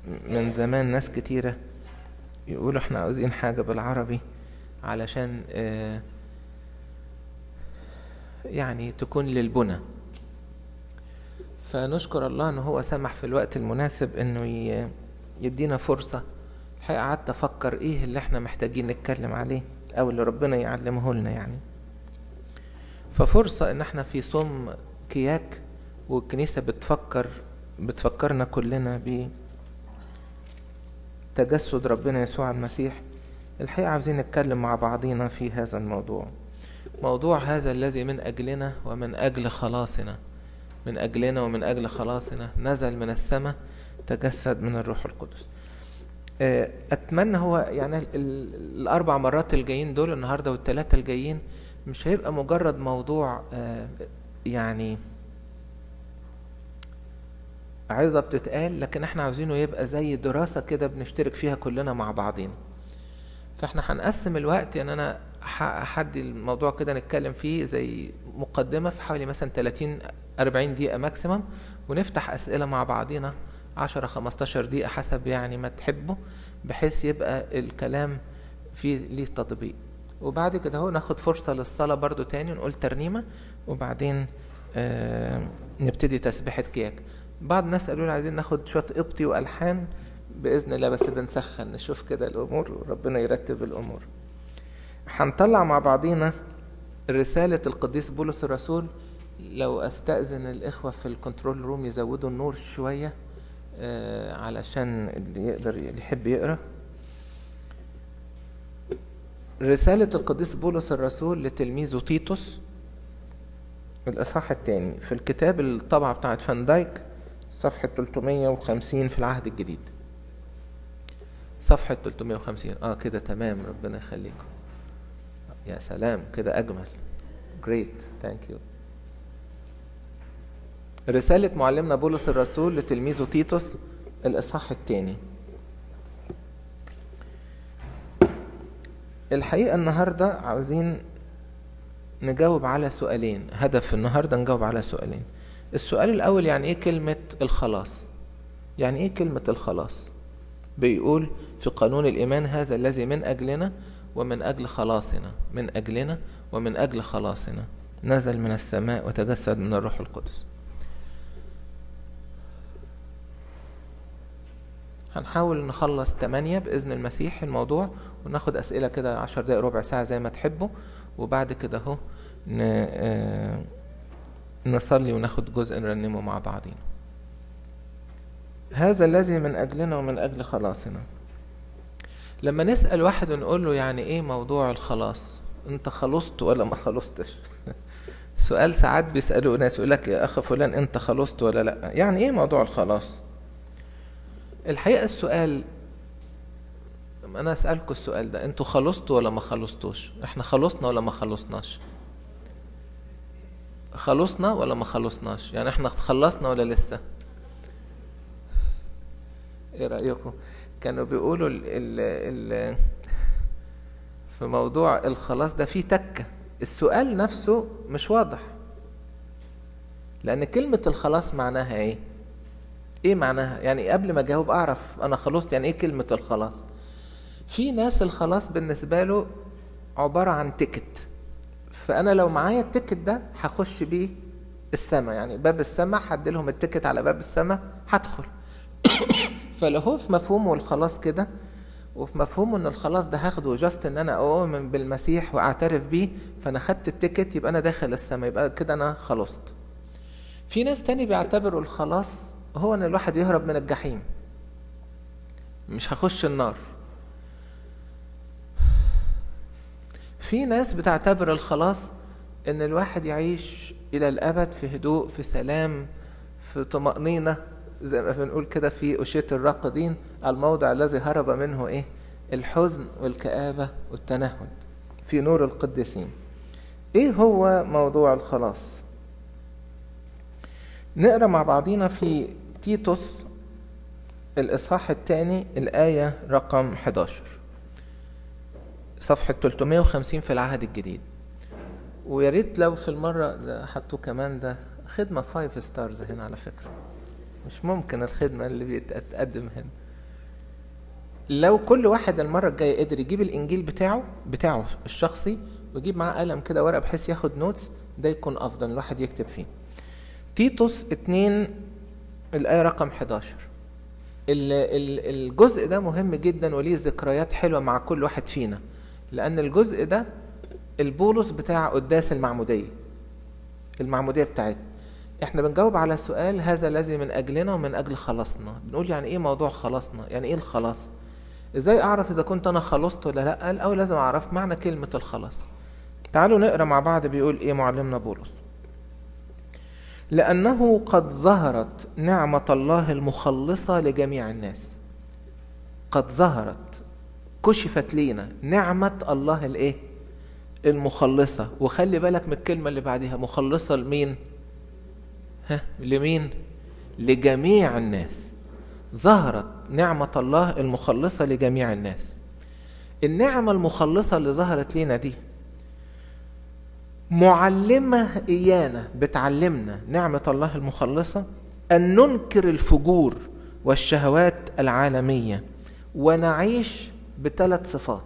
من زمان ناس كتيرة يقولوا احنا عاوزين حاجة بالعربي علشان آه يعني تكون للبنى فنشكر الله ان هو سمح في الوقت المناسب انه يدينا فرصة الحقيقة قعدت افكر ايه اللي احنا محتاجين نتكلم عليه او اللي ربنا يعلمه لنا يعني ففرصة ان احنا في صوم كياك والكنيسة بتفكر بتفكرنا كلنا بتجسد ربنا يسوع المسيح الحقيقة عاوزين نتكلم مع بعضينا في هذا الموضوع موضوع هذا الذي من أجلنا ومن أجل خلاصنا من أجلنا ومن أجل خلاصنا نزل من السماء تجسد من الروح القدس أتمنى هو يعني الأربع مرات الجايين دول النهاردة والثلاثة الجايين مش هيبقى مجرد موضوع يعني عظة بتتقال لكن احنا عاوزينه يبقى زي دراسة كده بنشترك فيها كلنا مع بعضين فاحنا هنقسم الوقت يعني انا هحدي الموضوع كده نتكلم فيه زي مقدمة في حوالي مثلا 30 40 دقيقة ماكسيمم ونفتح أسئلة مع بعضينا 10 15 دقيقة حسب يعني ما تحبوا بحيث يبقى الكلام فيه ليه تطبيق وبعد كده هو ناخد فرصة للصلاة برضو تاني ونقول ترنيمة وبعدين آه نبتدي تسبيحة كياك بعض الناس قالوا لي عايزين ناخد شوية قبطي وألحان بإذن الله بس بنسخن نشوف كده الأمور وربنا يرتب الأمور هنطلع مع بعضينا رسالة القديس بولس الرسول لو أستأذن الإخوة في الكنترول روم يزودوا النور شوية آه علشان اللي يقدر اللي يحب يقرأ رسالة القديس بولس الرسول لتلميذه تيتوس الإصحاح الثاني في الكتاب الطبعة بتاعت فان دايك صفحة 350 في العهد الجديد صفحة 350 اه كده تمام ربنا يخليكم يا سلام كده أجمل great thank you رسالة معلمنا بولس الرسول لتلميذه تيتوس الإصحاح الثاني الحقيقة النهاردة عاوزين نجاوب على سؤالين هدف النهاردة نجاوب على سؤالين السؤال الأول يعني إيه كلمة الخلاص يعني إيه كلمة الخلاص بيقول في قانون الإيمان هذا الذي من أجلنا ومن أجل خلاصنا من أجلنا ومن أجل خلاصنا نزل من السماء وتجسد من الروح القدس هنحاول نخلص تمانية بإذن المسيح الموضوع وناخد أسئلة كده عشر دقايق ربع ساعة زي ما تحبوا وبعد كده اهو نصلي وناخد جزء نرنمه مع بعضينا هذا الذي من أجلنا ومن أجل خلاصنا لما نسأل واحد ونقول له يعني إيه موضوع الخلاص أنت خلصت ولا ما خلصتش سؤال ساعات بيسألوا ناس يقول لك يا أخ فلان أنت خلصت ولا لأ يعني إيه موضوع الخلاص الحقيقة السؤال أنا أسألكم السؤال ده أنتوا خلصتوا ولا ما خلصتوش إحنا خلصنا ولا ما خلصناش خلصنا ولا ما خلصناش يعني إحنا خلصنا ولا لسه إيه رأيكم كانوا بيقولوا ال ال ال في موضوع الخلاص ده فيه تكة السؤال نفسه مش واضح لأن كلمة الخلاص معناها إيه ايه معناها يعني قبل ما اجاوب اعرف انا خلصت يعني ايه كلمة الخلاص في ناس الخلاص بالنسبة له عبارة عن تيكت فانا لو معايا التيكت ده هخش بيه السماء يعني باب السماء هدي لهم التيكت على باب السماء هدخل فلو هو في مفهومه الخلاص كده وفي مفهومه ان الخلاص ده هاخده جاست ان انا اؤمن بالمسيح واعترف بيه فانا خدت التيكت يبقى انا داخل السماء يبقى كده انا خلصت في ناس تاني بيعتبروا الخلاص هو ان الواحد يهرب من الجحيم مش هخش النار في ناس بتعتبر الخلاص ان الواحد يعيش الى الابد في هدوء في سلام في طمأنينة زي ما بنقول كده في أشية الراقدين الموضع الذي هرب منه ايه الحزن والكآبة والتنهد في نور القديسين ايه هو موضوع الخلاص نقرا مع بعضينا في تيتوس الإصحاح الثاني الآية رقم 11 صفحة 350 في العهد الجديد ويا ريت لو في المرة ده حطوه كمان ده خدمة فايف ستارز هنا على فكرة مش ممكن الخدمة اللي بتقدم هنا لو كل واحد المرة الجاية قدر يجيب الإنجيل بتاعه بتاعه الشخصي ويجيب معاه قلم كده ورقة بحيث ياخد نوتس ده يكون أفضل الواحد يكتب فيه تيتوس اتنين الآية رقم 11 ال- ال- الجزء ده مهم جدا وليه ذكريات حلوة مع كل واحد فينا لأن الجزء ده البولس بتاع قداس المعمودية المعمودية بتاعتنا احنا بنجاوب على سؤال هذا الذي من أجلنا ومن أجل خلاصنا بنقول يعني ايه موضوع خلاصنا يعني ايه الخلاص ازاي اعرف اذا كنت انا خلصت ولا لا الاول لازم اعرف معنى كلمة الخلاص تعالوا نقرا مع بعض بيقول ايه معلمنا بولس لأنه قد ظهرت نعمة الله المخلصة لجميع الناس قد ظهرت كشفت لينا نعمة الله الايه المخلصة وخلي بالك من الكلمة اللي بعدها مخلصة لمين ها لمين لجميع الناس ظهرت نعمة الله المخلصة لجميع الناس النعمة المخلصة اللي ظهرت لينا دي معلمة إيانا بتعلمنا نعمة الله المخلصة أن ننكر الفجور والشهوات العالمية ونعيش بثلاث صفات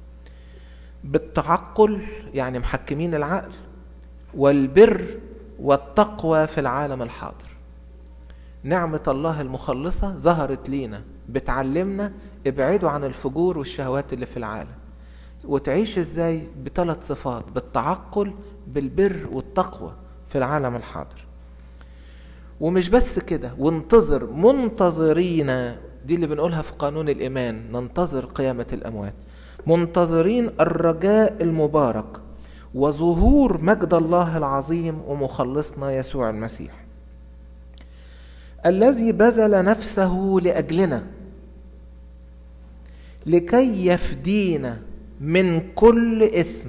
بالتعقل يعني محكمين العقل والبر والتقوى في العالم الحاضر نعمة الله المخلصة ظهرت لينا بتعلمنا ابعدوا عن الفجور والشهوات اللي في العالم وتعيش ازاي بثلاث صفات بالتعقل بالبر والتقوى في العالم الحاضر ومش بس كده وانتظر منتظرين دي اللي بنقولها في قانون الإيمان ننتظر قيامة الأموات منتظرين الرجاء المبارك وظهور مجد الله العظيم ومخلصنا يسوع المسيح الذي بذل نفسه لأجلنا لكي يفدينا من كل إثم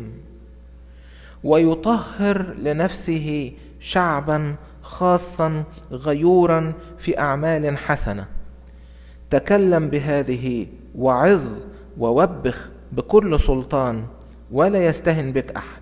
ويطهر لنفسه شعبا خاصا غيورا في أعمال حسنة تكلم بهذه وعظ ووبخ بكل سلطان ولا يستهن بك أحد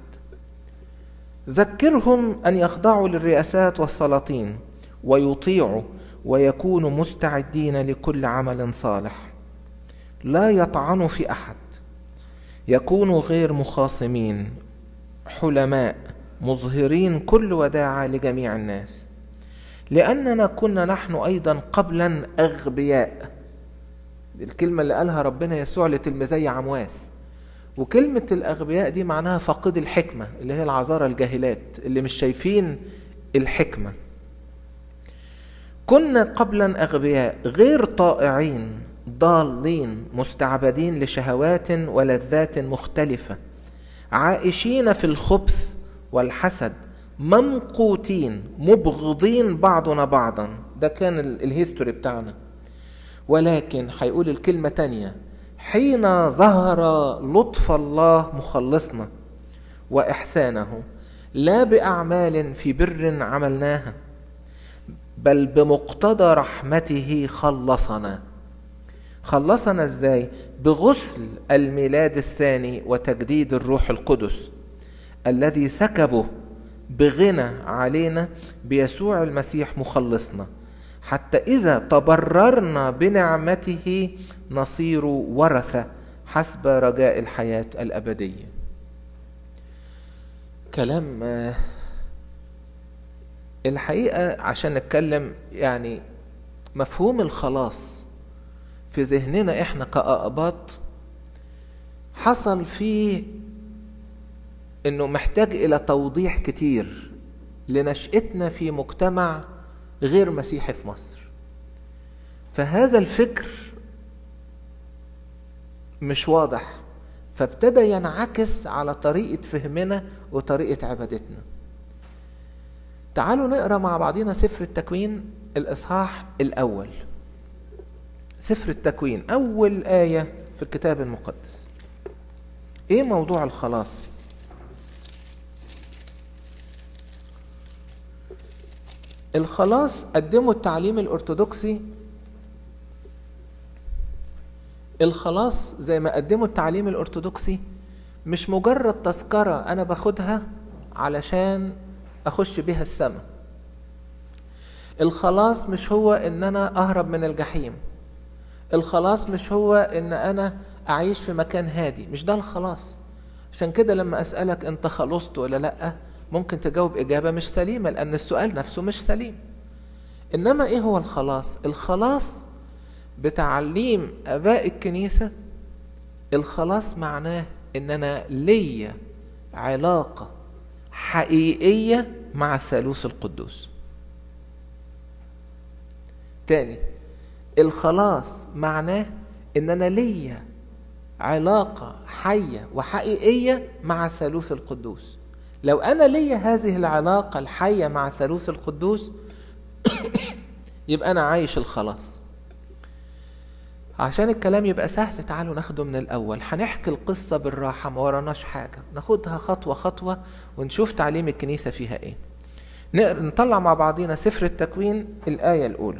ذكرهم أن يخضعوا للرئاسات والسلاطين ويطيعوا ويكونوا مستعدين لكل عمل صالح لا يطعنوا في أحد يكونوا غير مخاصمين حلماء مظهرين كل وداعة لجميع الناس لأننا كنا نحن أيضا قبلا أغبياء الكلمة اللي قالها ربنا يسوع لتلميذي عمواس وكلمة الأغبياء دي معناها فاقد الحكمة اللي هي العذارى الجاهلات اللي مش شايفين الحكمة كنا قبلا أغبياء غير طائعين ضالين مستعبدين لشهوات ولذات مختلفة عائشين في الخبث والحسد ممقوتين مبغضين بعضنا بعضا ده كان الهيستوري بتاعنا ولكن هيقول الكلمة تانية حين ظهر لطف الله مخلصنا وإحسانه لا بأعمال في بر عملناها بل بمقتضى رحمته خلصنا خلصنا ازاي بغسل الميلاد الثاني وتجديد الروح القدس الذي سكبه بغنى علينا بيسوع المسيح مخلصنا حتى اذا تبررنا بنعمته نصير ورثه حسب رجاء الحياه الابديه كلام الحقيقه عشان نتكلم يعني مفهوم الخلاص في ذهننا احنا كأقباط حصل فيه انه محتاج الى توضيح كتير لنشأتنا في مجتمع غير مسيحي في مصر فهذا الفكر مش واضح فابتدى ينعكس على طريقة فهمنا وطريقة عبادتنا تعالوا نقرا مع بعضنا سفر التكوين الإصحاح الأول سفر التكوين أول آية في الكتاب المقدس إيه موضوع الخلاص؟ الخلاص قدموا التعليم الأرثوذكسي الخلاص زي ما قدموا التعليم الأرثوذكسي مش مجرد تذكرة أنا باخدها علشان أخش بيها السماء الخلاص مش هو إن أنا أهرب من الجحيم الخلاص مش هو ان انا اعيش في مكان هادي مش ده الخلاص عشان كده لما اسالك انت خلصت ولا لا ممكن تجاوب اجابه مش سليمه لان السؤال نفسه مش سليم انما ايه هو الخلاص الخلاص بتعليم اباء الكنيسه الخلاص معناه ان انا ليا علاقه حقيقيه مع الثالوث القدوس تاني الخلاص معناه ان انا ليا علاقه حيه وحقيقيه مع الثالوث القدوس لو انا ليا هذه العلاقه الحيه مع الثالوث القدوس يبقى انا عايش الخلاص عشان الكلام يبقى سهل تعالوا ناخده من الأول هنحكي القصة بالراحة ما وراناش حاجة ناخدها خطوة خطوة ونشوف تعليم الكنيسة فيها ايه نطلع مع بعضينا سفر التكوين الآية الأولى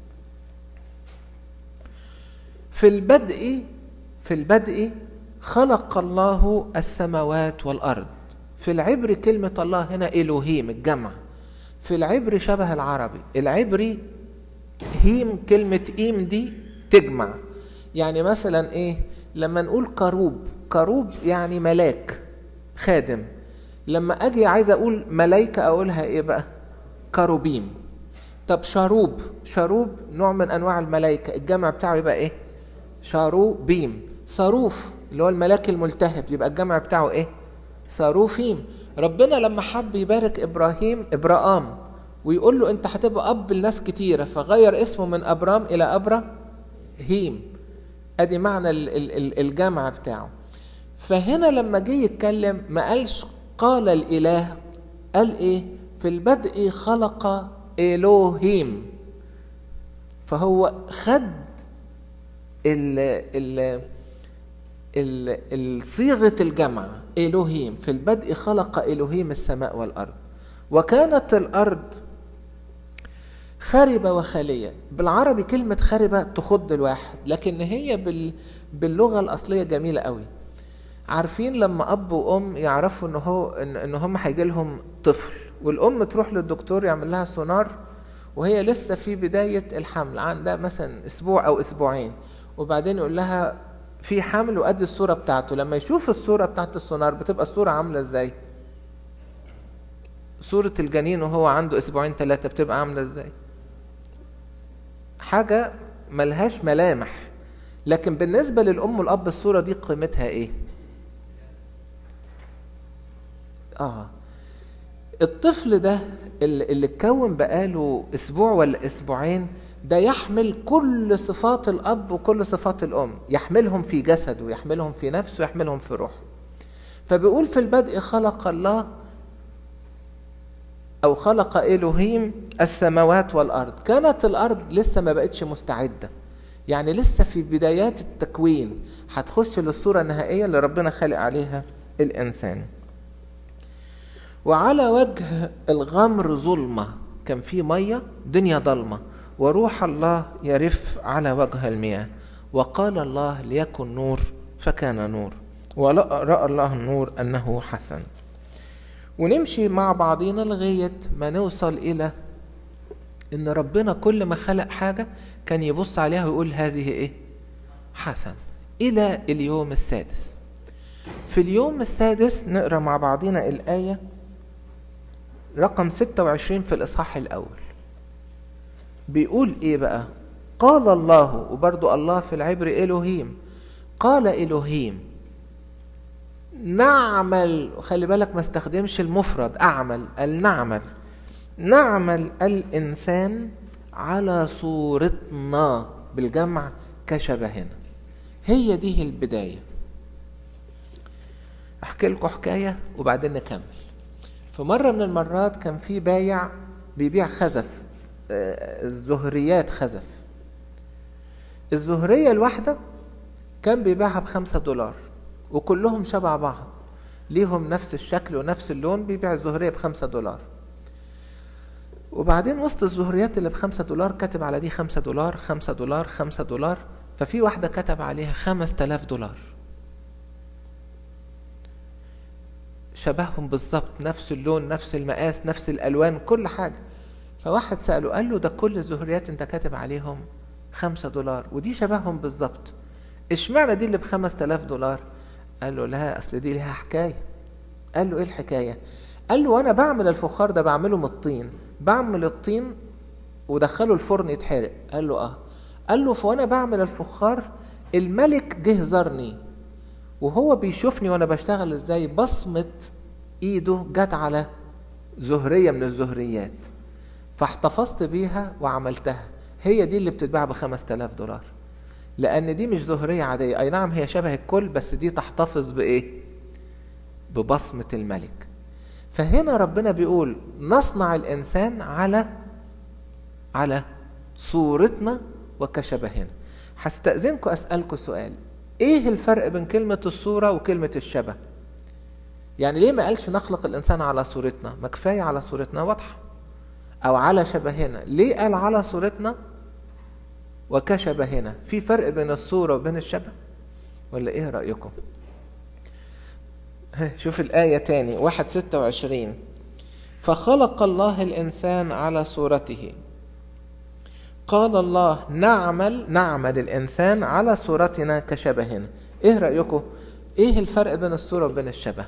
في البدء في البدء خلق الله السماوات والأرض في العبر كلمة الله هنا إلوهيم الجمع في العبر شبه العربي العبري هيم كلمة إيم دي تجمع يعني مثلا ايه لما نقول كروب كروب يعني ملاك خادم لما اجي عايز اقول ملايكة اقولها ايه بقى كروبيم طب شاروب شاروب نوع من انواع الملائكة الجمع بتاعه يبقى ايه شاروبيم صاروف اللي هو الملاك الملتهب يبقى الجمع بتاعه ايه صاروفيم ربنا لما حب يبارك ابراهيم ابراام ويقول له انت هتبقى اب لناس كتيره فغير اسمه من ابرام الى ابرا هيم ادي معنى الجمع بتاعه فهنا لما جه يتكلم ما قالش قال الاله قال ايه في البدء خلق الوهيم فهو خد ال ال ال صيغه الجمع الوهيم في البدء خلق الوهيم السماء والارض وكانت الارض خربة وخالية بالعربي كلمة خربة تخض الواحد لكن هي بال... باللغة الأصلية جميلة قوي عارفين لما أب وأم يعرفوا إن هو إن, إن هم هيجي لهم طفل والأم تروح للدكتور يعمل لها سونار وهي لسه في بداية الحمل عندها مثلا أسبوع أو أسبوعين وبعدين يقول لها في حمل وأدي الصورة بتاعته لما يشوف الصورة بتاعت السونار بتبقى الصورة عاملة إزاي؟ صورة الجنين وهو عنده أسبوعين ثلاثة بتبقى عاملة إزاي؟ حاجة ملهاش ملامح لكن بالنسبة للأم والأب الصورة دي قيمتها إيه؟ آه الطفل ده اللي اتكون بقاله أسبوع ولا أسبوعين ده يحمل كل صفات الأب وكل صفات الأم يحملهم في جسده يحملهم في نفسه يحملهم في روحه فبيقول في البدء خلق الله أو خلق إلهيم السماوات والأرض كانت الأرض لسه ما بقتش مستعدة يعني لسه في بدايات التكوين هتخش للصورة النهائية اللي ربنا خلق عليها الإنسان وعلى وجه الغمر ظلمة كان في مية دنيا ضلمة وروح الله يرف على وجه المياه وقال الله ليكن نور فكان نور ورأى الله النور أنه حسن ونمشي مع بعضينا لغاية ما نوصل إلى إن ربنا كل ما خلق حاجة كان يبص عليها ويقول هذه إيه؟ حسن إلى اليوم السادس في اليوم السادس نقرأ مع بعضينا الآية رقم 26 في الإصحاح الأول بيقول إيه بقى؟ قال الله وبرضو الله في العبر إلهيم قال إلهيم نعمل خلي بالك ما استخدمش المفرد أعمل النعمل نعمل الإنسان على صورتنا بالجمع كشبهنا هي دي البداية أحكي لكم حكاية وبعدين نكمل في مرة من المرات كان في بايع بيبيع خزف الزهريات خزف الزهرية الواحدة كان بيبيعها بخمسة دولار وكلهم شبه بعض ليهم نفس الشكل ونفس اللون بيبيع الزهرية بخمسة دولار وبعدين وسط الزهريات اللي بخمسة دولار كاتب على دي خمسة دولار خمسة دولار خمسة دولار ففي واحدة كتب عليها خمس تلاف دولار شبههم بالظبط نفس اللون نفس المقاس نفس الألوان كل حاجة فواحد سأله قال له ده كل الزهريات انت كاتب عليهم خمسة دولار ودي شبههم بالظبط اشمعنى دي اللي بخمس تلاف دولار قال له لا اصل دي ليها حكاية قال له ايه الحكاية قال له وانا بعمل الفخار ده بعمله من الطين بعمل الطين ودخله الفرن يتحرق قال له اه قال له فوانا بعمل الفخار الملك جه زارني وهو بيشوفني وانا بشتغل ازاي بصمة ايده جت على زهرية من الزهريات فاحتفظت بيها وعملتها هي دي اللي بتتباع بخمس تلاف دولار لأن دي مش زهرية عادية أي نعم هي شبه الكل بس دي تحتفظ بإيه ببصمة الملك فهنا ربنا بيقول نصنع الإنسان على على صورتنا وكشبهنا هستأذنكم أسألكم سؤال إيه الفرق بين كلمة الصورة وكلمة الشبه يعني ليه ما قالش نخلق الإنسان على صورتنا ما كفاية على صورتنا واضحة أو على شبهنا ليه قال على صورتنا وكشبهنا في فرق بين الصورة وبين الشبه ولا إيه رأيكم شوف الآية تاني واحد ستة وعشرين فخلق الله الإنسان على صورته قال الله نعمل نعمل الإنسان على صورتنا كشبهنا إيه رأيكم إيه الفرق بين الصورة وبين الشبه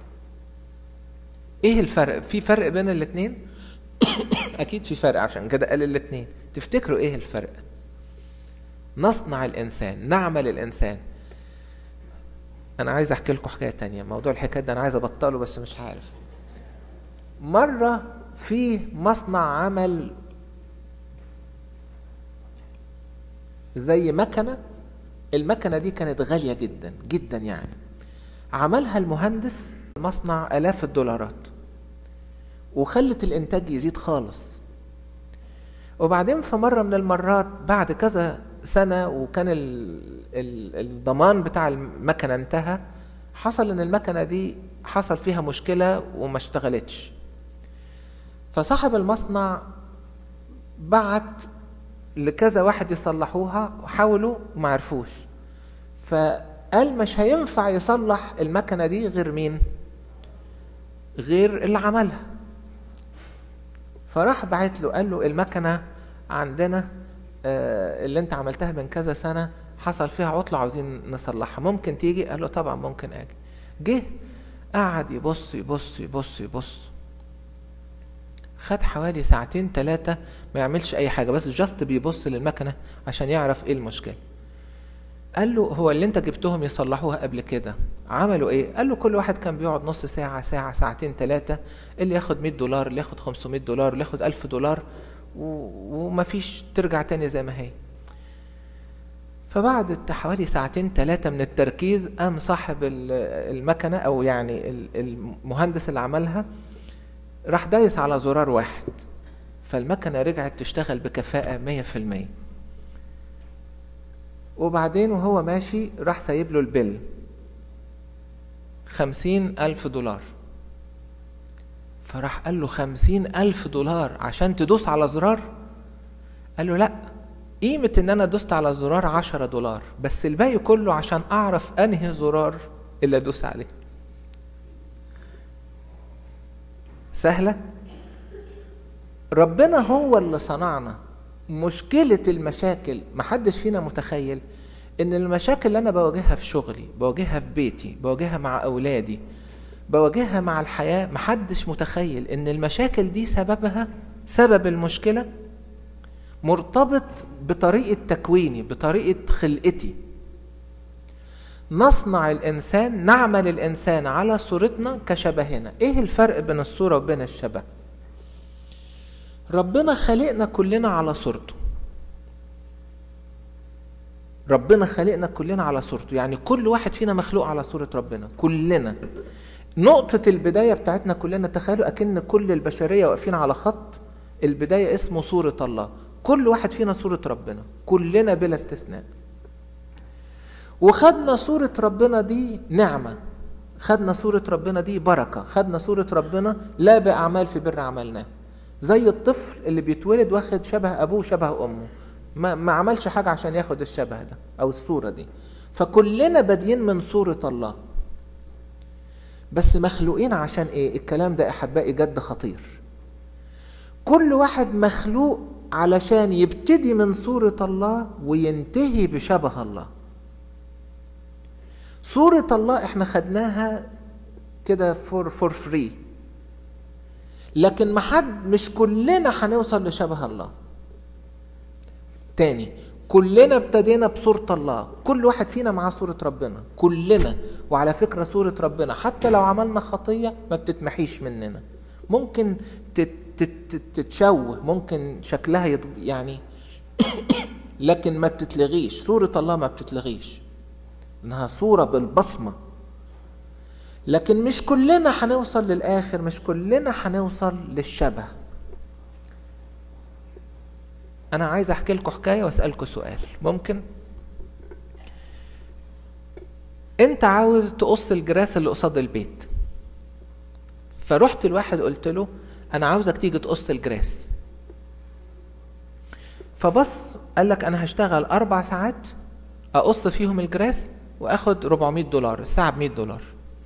إيه الفرق في فرق بين الاتنين أكيد في فرق عشان كده قال الاتنين تفتكروا إيه الفرق نصنع الإنسان نعمل الإنسان أنا عايز أحكي لكم حكاية تانية موضوع الحكاية ده أنا عايز أبطله بس مش عارف مرة في مصنع عمل زي مكنة المكنة دي كانت غالية جدا جدا يعني عملها المهندس مصنع آلاف الدولارات وخلت الإنتاج يزيد خالص وبعدين في مرة من المرات بعد كذا سنة وكان ال ال الضمان بتاع المكنة انتهى حصل ان المكنة دي حصل فيها مشكلة وما اشتغلتش فصاحب المصنع بعت لكذا واحد يصلحوها وحاولوا وما عرفوش فقال مش هينفع يصلح المكنة دي غير مين غير اللي عملها فراح بعت له قال له المكنة عندنا اللي انت عملتها من كذا سنة حصل فيها عطلة عاوزين نصلحها ممكن تيجي قال له طبعا ممكن اجي جه قعد يبص يبص يبص يبص خد حوالي ساعتين ثلاثة ما يعملش أي حاجة بس جاست بيبص للمكنة عشان يعرف إيه المشكلة قال له هو اللي أنت جبتهم يصلحوها قبل كده عملوا إيه؟ قال له كل واحد كان بيقعد نص ساعة ساعة ساعتين ثلاثة اللي ياخد 100 دولار اللي ياخد 500 دولار اللي ياخد 1000 دولار و... ومفيش ترجع تاني زي ما هي فبعد حوالي ساعتين ثلاثة من التركيز قام صاحب المكنة أو يعني المهندس اللي عملها راح دايس على زرار واحد فالمكنة رجعت تشتغل بكفاءة مية في المية وبعدين وهو ماشي راح سايب له البل خمسين ألف دولار فراح قال له خمسين ألف دولار عشان تدوس على زرار قال له لأ قيمة إن أنا دوست على زرار عشرة دولار بس الباقي كله عشان أعرف أنهي زرار اللي أدوس عليه سهلة ربنا هو اللي صنعنا مشكلة المشاكل محدش فينا متخيل ان المشاكل اللي انا بواجهها في شغلي بواجهها في بيتي بواجهها مع اولادي بواجهها مع الحياة محدش متخيل ان المشاكل دي سببها سبب المشكلة مرتبط بطريقة تكويني بطريقة خلقتي نصنع الإنسان نعمل الإنسان على صورتنا كشبهنا إيه الفرق بين الصورة وبين الشبه ربنا خلقنا كلنا على صورته ربنا خلقنا كلنا على صورته يعني كل واحد فينا مخلوق على صورة ربنا كلنا نقطة البداية بتاعتنا كلنا تخيلوا أكن كل البشرية واقفين على خط البداية اسمه صورة الله كل واحد فينا صورة ربنا كلنا بلا استثناء وخدنا صورة ربنا دي نعمة خدنا صورة ربنا دي بركة خدنا صورة ربنا لا بأعمال في بر عملناه زي الطفل اللي بيتولد واخد شبه أبوه وشبه أمه ما, ما عملش حاجة عشان ياخد الشبه ده أو الصورة دي فكلنا بادئين من صورة الله بس مخلوقين عشان ايه الكلام ده احبائي جد خطير كل واحد مخلوق علشان يبتدي من صورة الله وينتهي بشبه الله صورة الله احنا خدناها كده فور فور فري لكن ما حد مش كلنا هنوصل لشبه الله تاني كلنا ابتدينا بصورة الله كل واحد فينا معاه صورة ربنا كلنا وعلى فكرة صورة ربنا حتى لو عملنا خطية ما بتتمحيش مننا ممكن تتشوه ممكن شكلها يض... يعني لكن ما بتتلغيش صورة الله ما بتتلغيش انها صورة بالبصمة لكن مش كلنا هنوصل للآخر مش كلنا هنوصل للشبه أنا عايز أحكي لكم حكاية وأسألكم سؤال ممكن؟ أنت عاوز تقص الجراس اللي قصاد البيت فرحت الواحد قلت له أنا عاوزك تيجي تقص الجراس فبص قال لك أنا هشتغل أربع ساعات أقص فيهم الجراس وآخد 400 دولار الساعة ب 100 دولار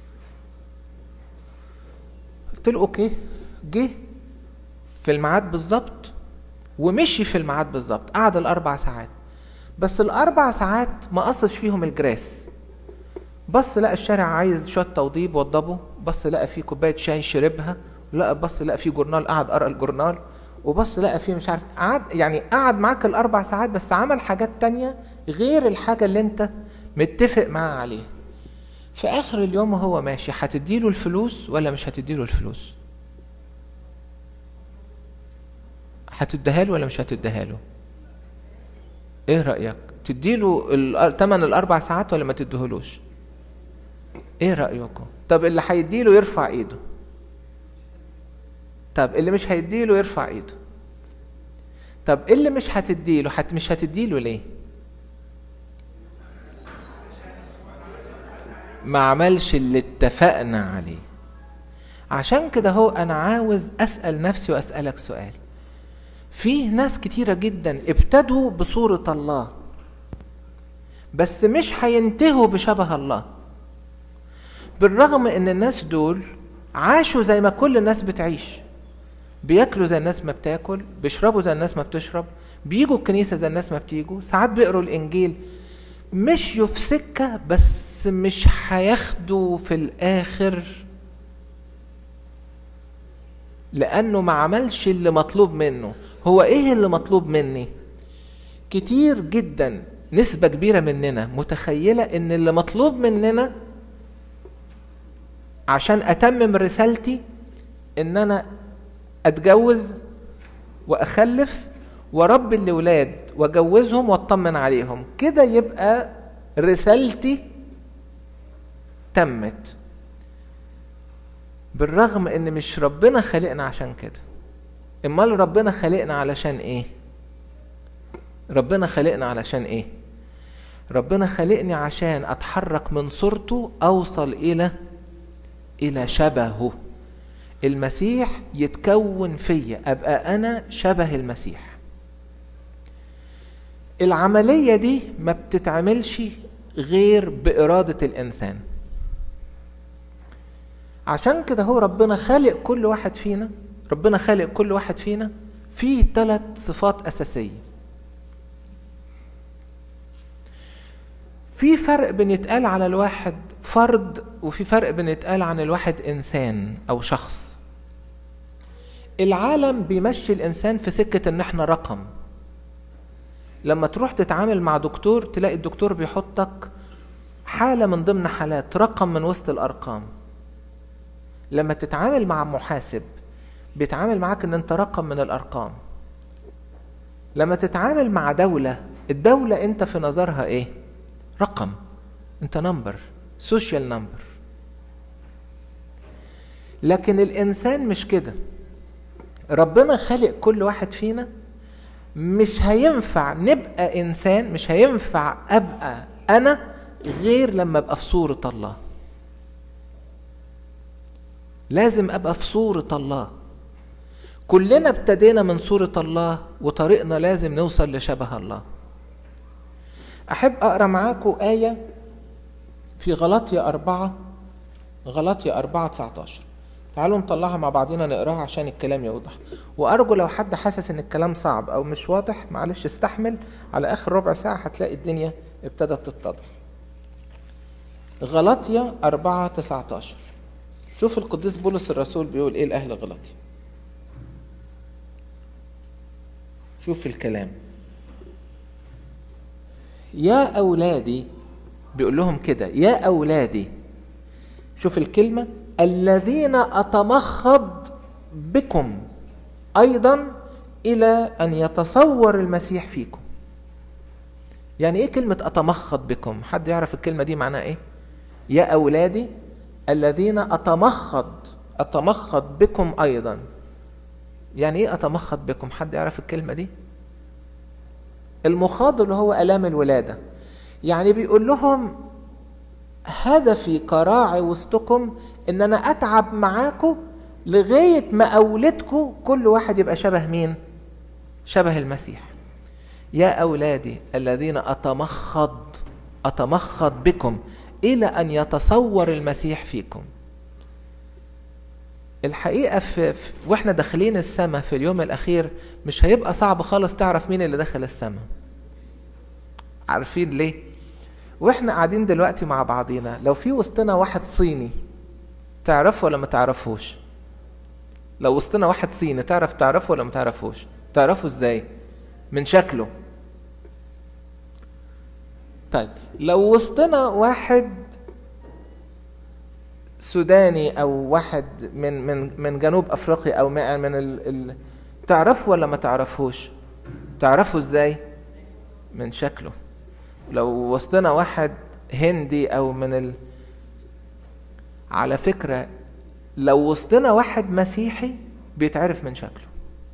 قلت له أوكي جه في الميعاد بالظبط ومشي في الميعاد بالظبط قعد الاربع ساعات بس الاربع ساعات ما قصش فيهم الجراس بص لقى الشارع عايز شويه توضيب وضبه بص لقى فيه كوبايه شاي شربها لقى بص لقى فيه جورنال قعد قرا الجورنال وبص لقى فيه مش عارف قعد يعني قعد معاك الاربع ساعات بس عمل حاجات تانية غير الحاجه اللي انت متفق معاه عليها في اخر اليوم وهو ماشي هتديله الفلوس ولا مش هتديله الفلوس هتديها له ولا مش هتديها له ايه رايك تديله تمن الاربع ساعات ولا ما تديهولوش ايه رايكم طب اللي هيديله يرفع ايده طب اللي مش هيديله يرفع ايده طب اللي مش هتديله حت مش هتديله ليه ما عملش اللي اتفقنا عليه عشان كده هو انا عاوز اسال نفسي واسالك سؤال في ناس كتيرة جدا ابتدوا بصورة الله بس مش هينتهوا بشبه الله بالرغم ان الناس دول عاشوا زي ما كل الناس بتعيش بياكلوا زي الناس ما بتاكل بيشربوا زي الناس ما بتشرب بيجوا الكنيسة زي الناس ما بتيجوا ساعات بيقروا الانجيل مشيوا في سكة بس مش هياخدوا في الاخر لانه ما عملش اللي مطلوب منه هو ايه اللي مطلوب مني كتير جدا نسبة كبيرة مننا متخيلة ان اللي مطلوب مننا عشان اتمم رسالتي ان انا اتجوز واخلف واربي الاولاد واجوزهم واطمن عليهم كده يبقى رسالتي تمت بالرغم ان مش ربنا خلقنا عشان كده امال ربنا خلقنا علشان ايه ربنا خلقنا علشان ايه ربنا خلقني عشان اتحرك من صورته اوصل الى الى شبهه المسيح يتكون فيا ابقى انا شبه المسيح العمليه دي ما بتتعملش غير باراده الانسان عشان كده هو ربنا خالق كل واحد فينا ربنا خالق كل واحد فينا في ثلاث صفات أساسية في فرق بين يتقال على الواحد فرد وفي فرق بين يتقال عن الواحد إنسان أو شخص العالم بيمشي الإنسان في سكة إن إحنا رقم لما تروح تتعامل مع دكتور تلاقي الدكتور بيحطك حالة من ضمن حالات رقم من وسط الأرقام لما تتعامل مع محاسب بيتعامل معاك ان انت رقم من الارقام لما تتعامل مع دولة الدولة انت في نظرها ايه رقم انت نمبر سوشيال نمبر لكن الانسان مش كده ربنا خلق كل واحد فينا مش هينفع نبقى انسان مش هينفع ابقى انا غير لما ابقى في صورة الله لازم ابقى في صورة الله كلنا ابتدينا من صورة الله وطريقنا لازم نوصل لشبه الله أحب أقرأ معاكم آية في غلطية أربعة غلطية أربعة 19 تعالوا نطلعها مع بعضينا نقراها عشان الكلام يوضح وارجو لو حد حاسس ان الكلام صعب او مش واضح معلش استحمل على اخر ربع ساعة هتلاقي الدنيا ابتدت تتضح غلطية أربعة تسعة عشر شوف القديس بولس الرسول بيقول ايه لأهل غلطية شوف الكلام يا أولادي بيقول لهم كده يا أولادي شوف الكلمة الذين أتمخض بكم أيضا إلى أن يتصور المسيح فيكم يعني إيه كلمة أتمخض بكم حد يعرف الكلمة دي معناها إيه يا أولادي الذين أتمخض أتمخض بكم أيضا يعني إيه أتمخض بكم حد يعرف الكلمة دي المخاض اللي هو ألام الولادة يعني بيقول لهم هدفي كراعي وسطكم ان انا اتعب معاكم لغايه ما اولادكم كل واحد يبقى شبه مين شبه المسيح يا اولادي الذين اتمخض اتمخض بكم الى ان يتصور المسيح فيكم الحقيقه في, في واحنا داخلين السماء في اليوم الاخير مش هيبقى صعب خالص تعرف مين اللي دخل السماء عارفين ليه واحنا قاعدين دلوقتي مع بعضينا لو في وسطنا واحد صيني تعرفه ولا ما تعرفوش لو وسطنا واحد صيني تعرف تعرفه ولا ما تعرفوش تعرفه ازاي من شكله طيب لو وسطنا واحد سوداني او واحد من من من جنوب افريقيا او من من ال ال تعرفه ولا ما تعرفوش تعرفه ازاي من شكله لو وسطنا واحد هندي او من ال... على فكرة لو وسطنا واحد مسيحي بيتعرف من شكله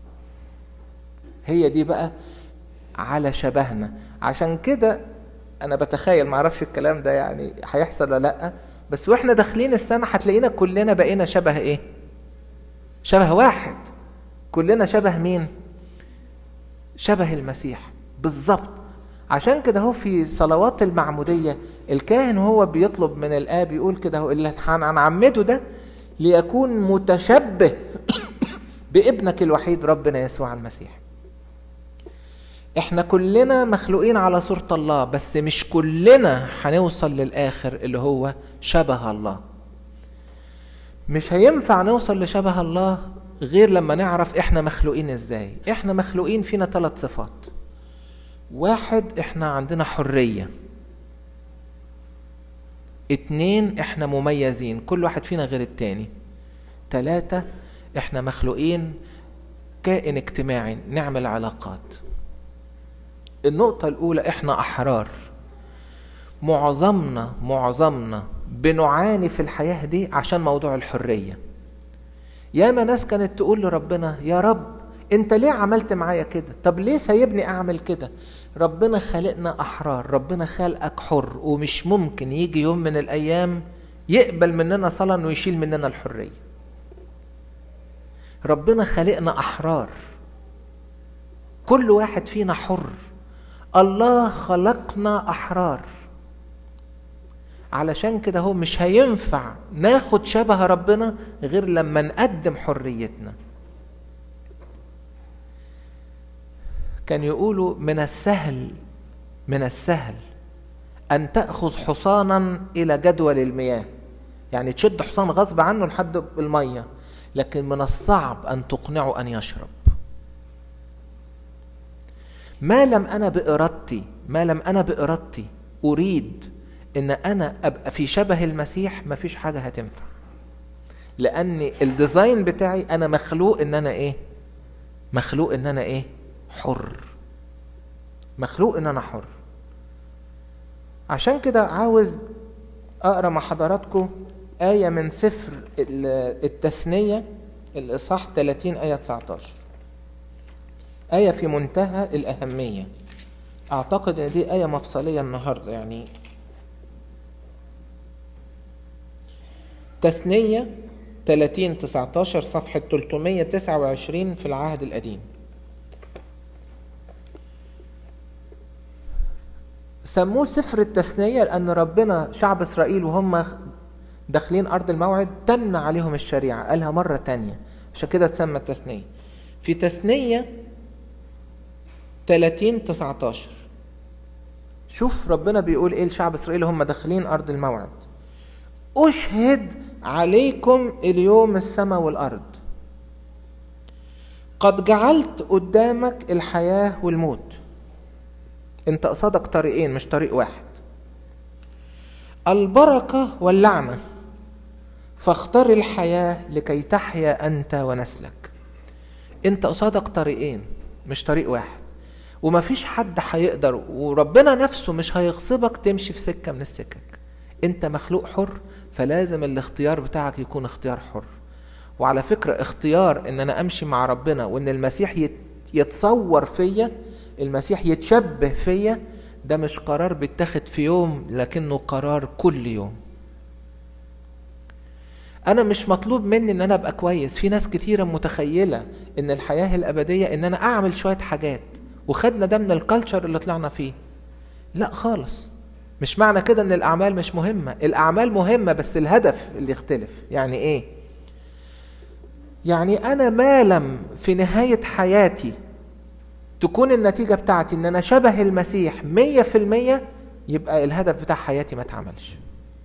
هي دي بقى على شبهنا عشان كده انا بتخيل معرفش الكلام ده يعني هيحصل ولا لا بس واحنا داخلين السماء هتلاقينا كلنا بقينا شبه ايه شبه واحد كلنا شبه مين شبه المسيح بالظبط عشان كده هو في صلوات المعمودية الكاهن هو بيطلب من الآب يقول كده هو اللي هنعمده ده ليكون متشبه بابنك الوحيد ربنا يسوع المسيح احنا كلنا مخلوقين على صورة الله بس مش كلنا هنوصل للآخر اللي هو شبه الله مش هينفع نوصل لشبه الله غير لما نعرف احنا مخلوقين ازاي احنا مخلوقين فينا ثلاث صفات واحد احنا عندنا حرية اتنين احنا مميزين كل واحد فينا غير التاني تلاتة احنا مخلوقين كائن اجتماعي نعمل علاقات النقطة الأولى احنا أحرار معظمنا معظمنا بنعاني في الحياة دي عشان موضوع الحرية ياما ناس كانت تقول لربنا يا رب انت ليه عملت معايا كده طب ليه سايبني اعمل كده ربنا خلقنا احرار ربنا خلقك حر ومش ممكن يجي يوم من الايام يقبل مننا صلاة ويشيل مننا الحرية ربنا خلقنا احرار كل واحد فينا حر الله خلقنا احرار علشان كده هو مش هينفع ناخد شبه ربنا غير لما نقدم حريتنا كان يقولوا من السهل من السهل أن تأخذ حصانا إلى جدول المياه يعني تشد حصان غصب عنه لحد المية لكن من الصعب أن تقنعه أن يشرب ما لم أنا بإرادتي ما لم أنا بإرادتي أريد إن أنا أبقى في شبه المسيح مفيش حاجة هتنفع لأن الديزاين بتاعي أنا مخلوق إن أنا إيه مخلوق إن أنا إيه حر مخلوق ان انا حر عشان كده عاوز اقرا مع حضراتكم آية من سفر التثنية الإصحاح 30 آية 19 آية في منتهى الأهمية أعتقد إن دي آية مفصلية النهاردة يعني تثنية 30 19 صفحة 329 في العهد القديم سموه سفر التثنية لأن ربنا شعب إسرائيل وهم داخلين أرض الموعد تن عليهم الشريعة قالها مرة تانية عشان كده تسمى التثنية في تثنية 30 19 شوف ربنا بيقول ايه لشعب اسرائيل هم داخلين ارض الموعد اشهد عليكم اليوم السماء والارض قد جعلت قدامك الحياه والموت انت قصادك طريقين مش طريق واحد البركه واللعنه فاختر الحياه لكي تحيا انت ونسلك انت قصادك طريقين مش طريق واحد ومفيش حد هيقدر وربنا نفسه مش هيغصبك تمشي في سكه من السكك انت مخلوق حر فلازم الاختيار بتاعك يكون اختيار حر وعلى فكره اختيار ان انا امشي مع ربنا وان المسيح يتصور فيا المسيح يتشبه فيا ده مش قرار بيتاخد في يوم لكنه قرار كل يوم انا مش مطلوب مني ان انا ابقى كويس في ناس كتيره متخيله ان الحياه الابديه ان انا اعمل شويه حاجات وخدنا ده من الكالتشر اللي طلعنا فيه لا خالص مش معنى كده ان الاعمال مش مهمه الاعمال مهمه بس الهدف اللي يختلف يعني ايه يعني انا ما لم في نهايه حياتي تكون النتيجه بتاعتي ان انا شبه المسيح مية في المية يبقى الهدف بتاع حياتي ما اتعملش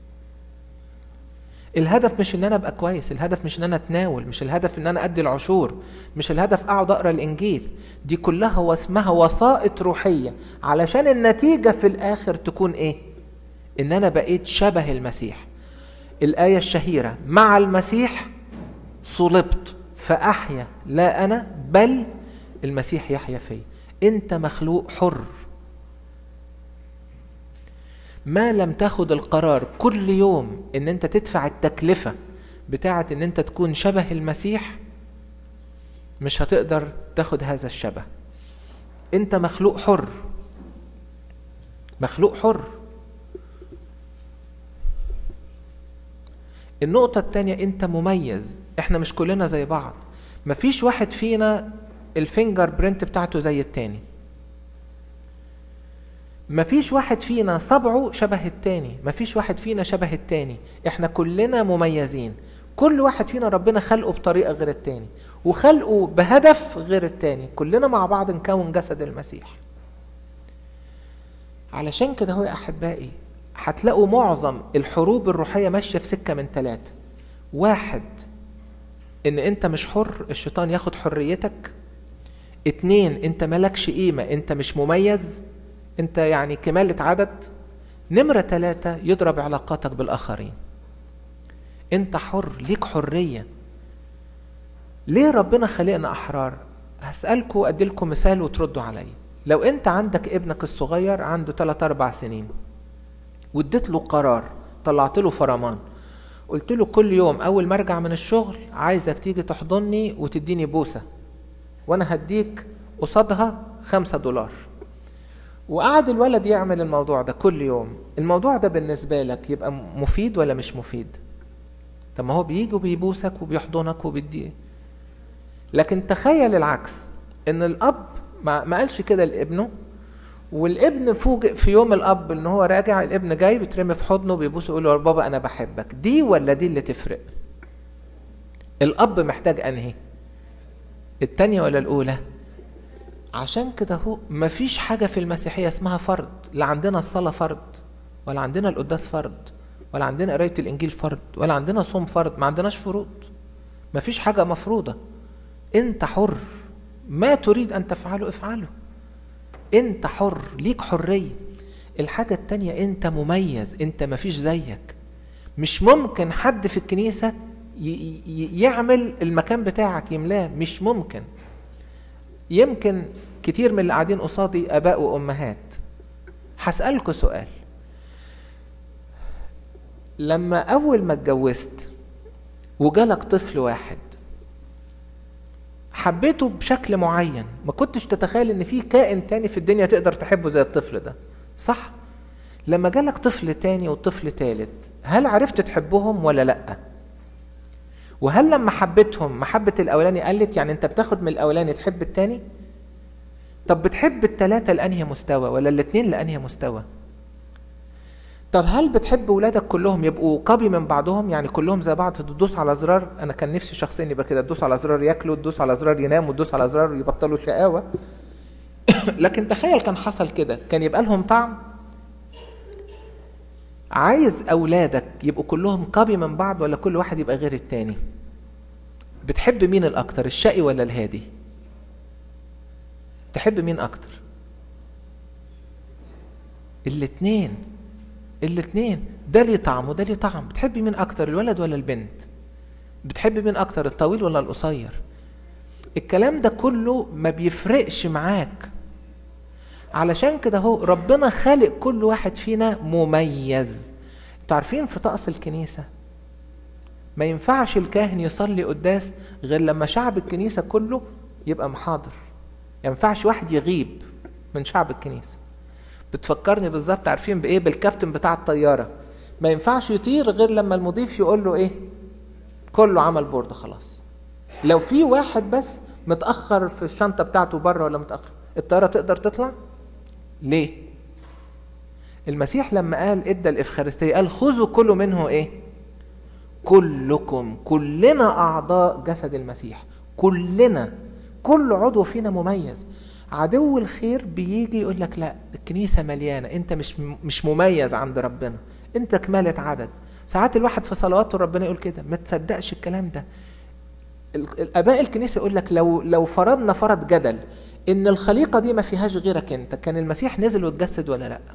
الهدف مش ان انا ابقى كويس الهدف مش ان انا اتناول مش الهدف ان انا ادي العشور مش الهدف اقعد اقرا الانجيل دي كلها واسمها وسائط روحيه علشان النتيجه في الاخر تكون ايه ان انا بقيت شبه المسيح الايه الشهيره مع المسيح صلبت فاحيا لا انا بل المسيح يحيا فيا انت مخلوق حر ما لم تاخد القرار كل يوم ان انت تدفع التكلفة بتاعة ان انت تكون شبه المسيح مش هتقدر تاخد هذا الشبه انت مخلوق حر مخلوق حر النقطة التانية انت مميز احنا مش كلنا زي بعض مفيش واحد فينا الفينجر برينت بتاعته زي التاني مفيش واحد فينا صبعه شبه التاني مفيش واحد فينا شبه التاني احنا كلنا مميزين كل واحد فينا ربنا خلقه بطريقة غير التاني وخلقه بهدف غير التاني كلنا مع بعض نكون جسد المسيح علشان كده هو يا أحبائي هتلاقوا معظم الحروب الروحية ماشية في سكة من ثلاثة واحد ان انت مش حر الشيطان ياخد حريتك اتنين انت ملكش قيمة انت مش مميز انت يعني كمالة عدد نمرة ثلاثة يضرب علاقاتك بالآخرين انت حر ليك حرية ليه ربنا خلقنا أحرار هسألكم أديلكم مثال وتردوا عليا لو انت عندك ابنك الصغير عنده 3 4 سنين واديت له قرار طلعت له فرمان قلت له كل يوم اول ما ارجع من الشغل عايزك تيجي تحضني وتديني بوسه وانا هديك قصادها خمسة دولار وقعد الولد يعمل الموضوع ده كل يوم الموضوع ده بالنسبة لك يبقى مفيد ولا مش مفيد طب ما هو بيجي وبيبوسك وبيحضنك وبيدي لكن تخيل العكس ان الاب ما, ما قالش كده لابنه والابن فوجئ في يوم الاب ان هو راجع الابن جاي بيترمي في حضنه بيبوسه يقول له بابا انا بحبك دي ولا دي اللي تفرق الاب محتاج انهي التانية ولا الاولى عشان كده هو مفيش حاجة في المسيحية اسمها فرض لا عندنا الصلاة فرض ولا عندنا القداس فرض ولا عندنا قراية الإنجيل فرض ولا عندنا صوم فرض ما عندناش فروض مفيش حاجة مفروضة أنت حر ما تريد أن تفعله افعله أنت حر ليك حرية الحاجة التانية أنت مميز أنت مفيش زيك مش ممكن حد في الكنيسة يعمل المكان بتاعك يملاه مش ممكن يمكن كتير من اللي قاعدين قصادي اباء وامهات هسالكوا سؤال لما اول ما اتجوزت وجالك طفل واحد حبيته بشكل معين ما كنتش تتخيل ان في كائن تاني في الدنيا تقدر تحبه زي الطفل ده صح لما جالك طفل تاني وطفل تالت هل عرفت تحبهم ولا لأ وهل لما حبيتهم محبة الأولاني قلت يعني أنت بتاخد من الأولاني تحب التاني؟ طب بتحب التلاتة لأنهي مستوى ولا الاتنين لأنهي مستوى؟ طب هل بتحب ولادك كلهم يبقوا قبي من بعضهم يعني كلهم زي بعض تدوس على زرار انا كان نفسي شخصيا يبقى كده تدوس على زرار ياكلوا تدوس على زرار يناموا تدوس على زرار يبطلوا شقاوه لكن تخيل كان حصل كده كان يبقى لهم طعم عايز اولادك يبقوا كلهم قبي من بعض ولا كل واحد يبقى غير التاني بتحب مين الاكتر الشقي ولا الهادي تحب مين اكتر الاتنين الاتنين ده ليه طعم وده ليه طعم بتحب مين اكتر الولد ولا البنت بتحب مين اكتر الطويل ولا القصير الكلام ده كله ما بيفرقش معاك علشان كده هو ربنا خالق كل واحد فينا مميز انتوا عارفين في طقس الكنيسة ما ينفعش الكاهن يصلي قداس غير لما شعب الكنيسة كله يبقى محاضر ما ينفعش واحد يغيب من شعب الكنيسة بتفكرني بالظبط عارفين بايه بالكابتن بتاع الطيارة ما ينفعش يطير غير لما المضيف يقول له ايه كله عمل بورد خلاص لو في واحد بس متأخر في الشنطة بتاعته بره ولا متأخر الطيارة تقدر تطلع ليه المسيح لما قال ادى الافخارستيه قال خذوا كل منه ايه كلكم كلنا اعضاء جسد المسيح كلنا كل عضو فينا مميز عدو الخير بيجي يقول لك لا الكنيسه مليانه انت مش مش مميز عند ربنا انت كمالة عدد ساعات الواحد في صلواته ربنا يقول كده ما تصدقش الكلام ده الاباء الكنيسه يقول لك لو لو فرضنا فرض جدل ان الخليقه دي ما فيهاش غيرك انت كان المسيح نزل واتجسد ولا لا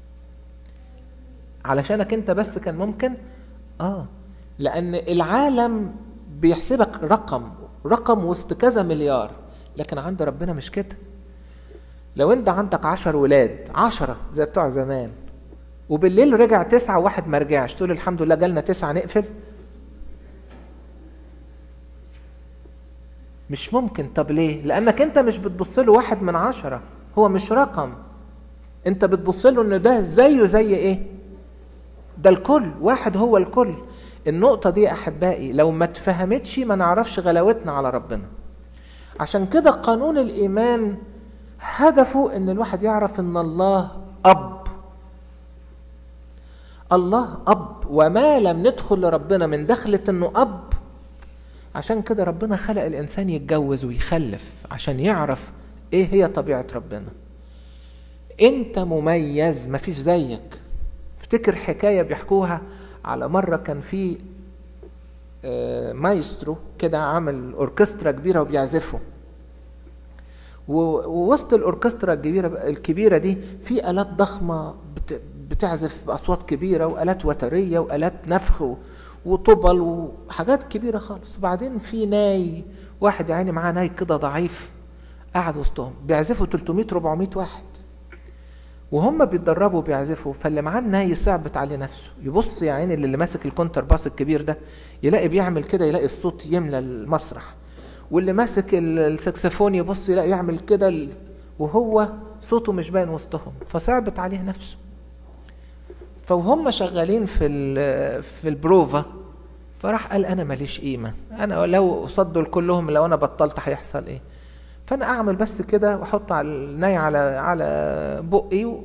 علشانك انت بس كان ممكن اه لان العالم بيحسبك رقم رقم وسط كذا مليار لكن عند ربنا مش كده لو انت عندك عشر ولاد عشرة زي بتوع زمان وبالليل رجع تسعة وواحد ما رجعش تقول الحمد لله جالنا تسعة نقفل مش ممكن طب ليه لانك انت مش بتبص له واحد من عشرة هو مش رقم انت بتبص له ان ده زيه زي ايه ده الكل واحد هو الكل النقطة دي أحبائي لو ما اتفهمتش ما نعرفش غلاوتنا على ربنا عشان كده قانون الإيمان هدفه إن الواحد يعرف إن الله أب الله أب وما لم ندخل لربنا من دخلة إنه أب عشان كده ربنا خلق الإنسان يتجوز ويخلف عشان يعرف إيه هي طبيعة ربنا أنت مميز مفيش زيك افتكر حكاية بيحكوها على مرة كان في مايسترو كده عامل أوركسترا كبيرة وبيعزفوا ووسط الأوركسترا الكبيرة الكبيرة دي في آلات ضخمة بتعزف بأصوات كبيرة وآلات وترية وآلات نفخ وطبل وحاجات كبيرة خالص وبعدين في ناي واحد يا عيني معاه ناي كده ضعيف قاعد وسطهم بيعزفوا 300 400 واحد وهم بيتدربوا بيعزفوا فاللي معاه الناي صعبت عليه نفسه يبص يا عيني اللي ماسك الكونتر باس الكبير ده يلاقي بيعمل كده يلاقي الصوت يملى المسرح واللي ماسك السكسفون يبص يلاقي يعمل كده وهو صوته مش باين وسطهم فصعبت عليه نفسه فوهم شغالين في في البروفا فراح قال انا ماليش قيمه انا لو صدوا كلهم لو انا بطلت هيحصل ايه فانا اعمل بس كده واحط على الناي على على بقي و...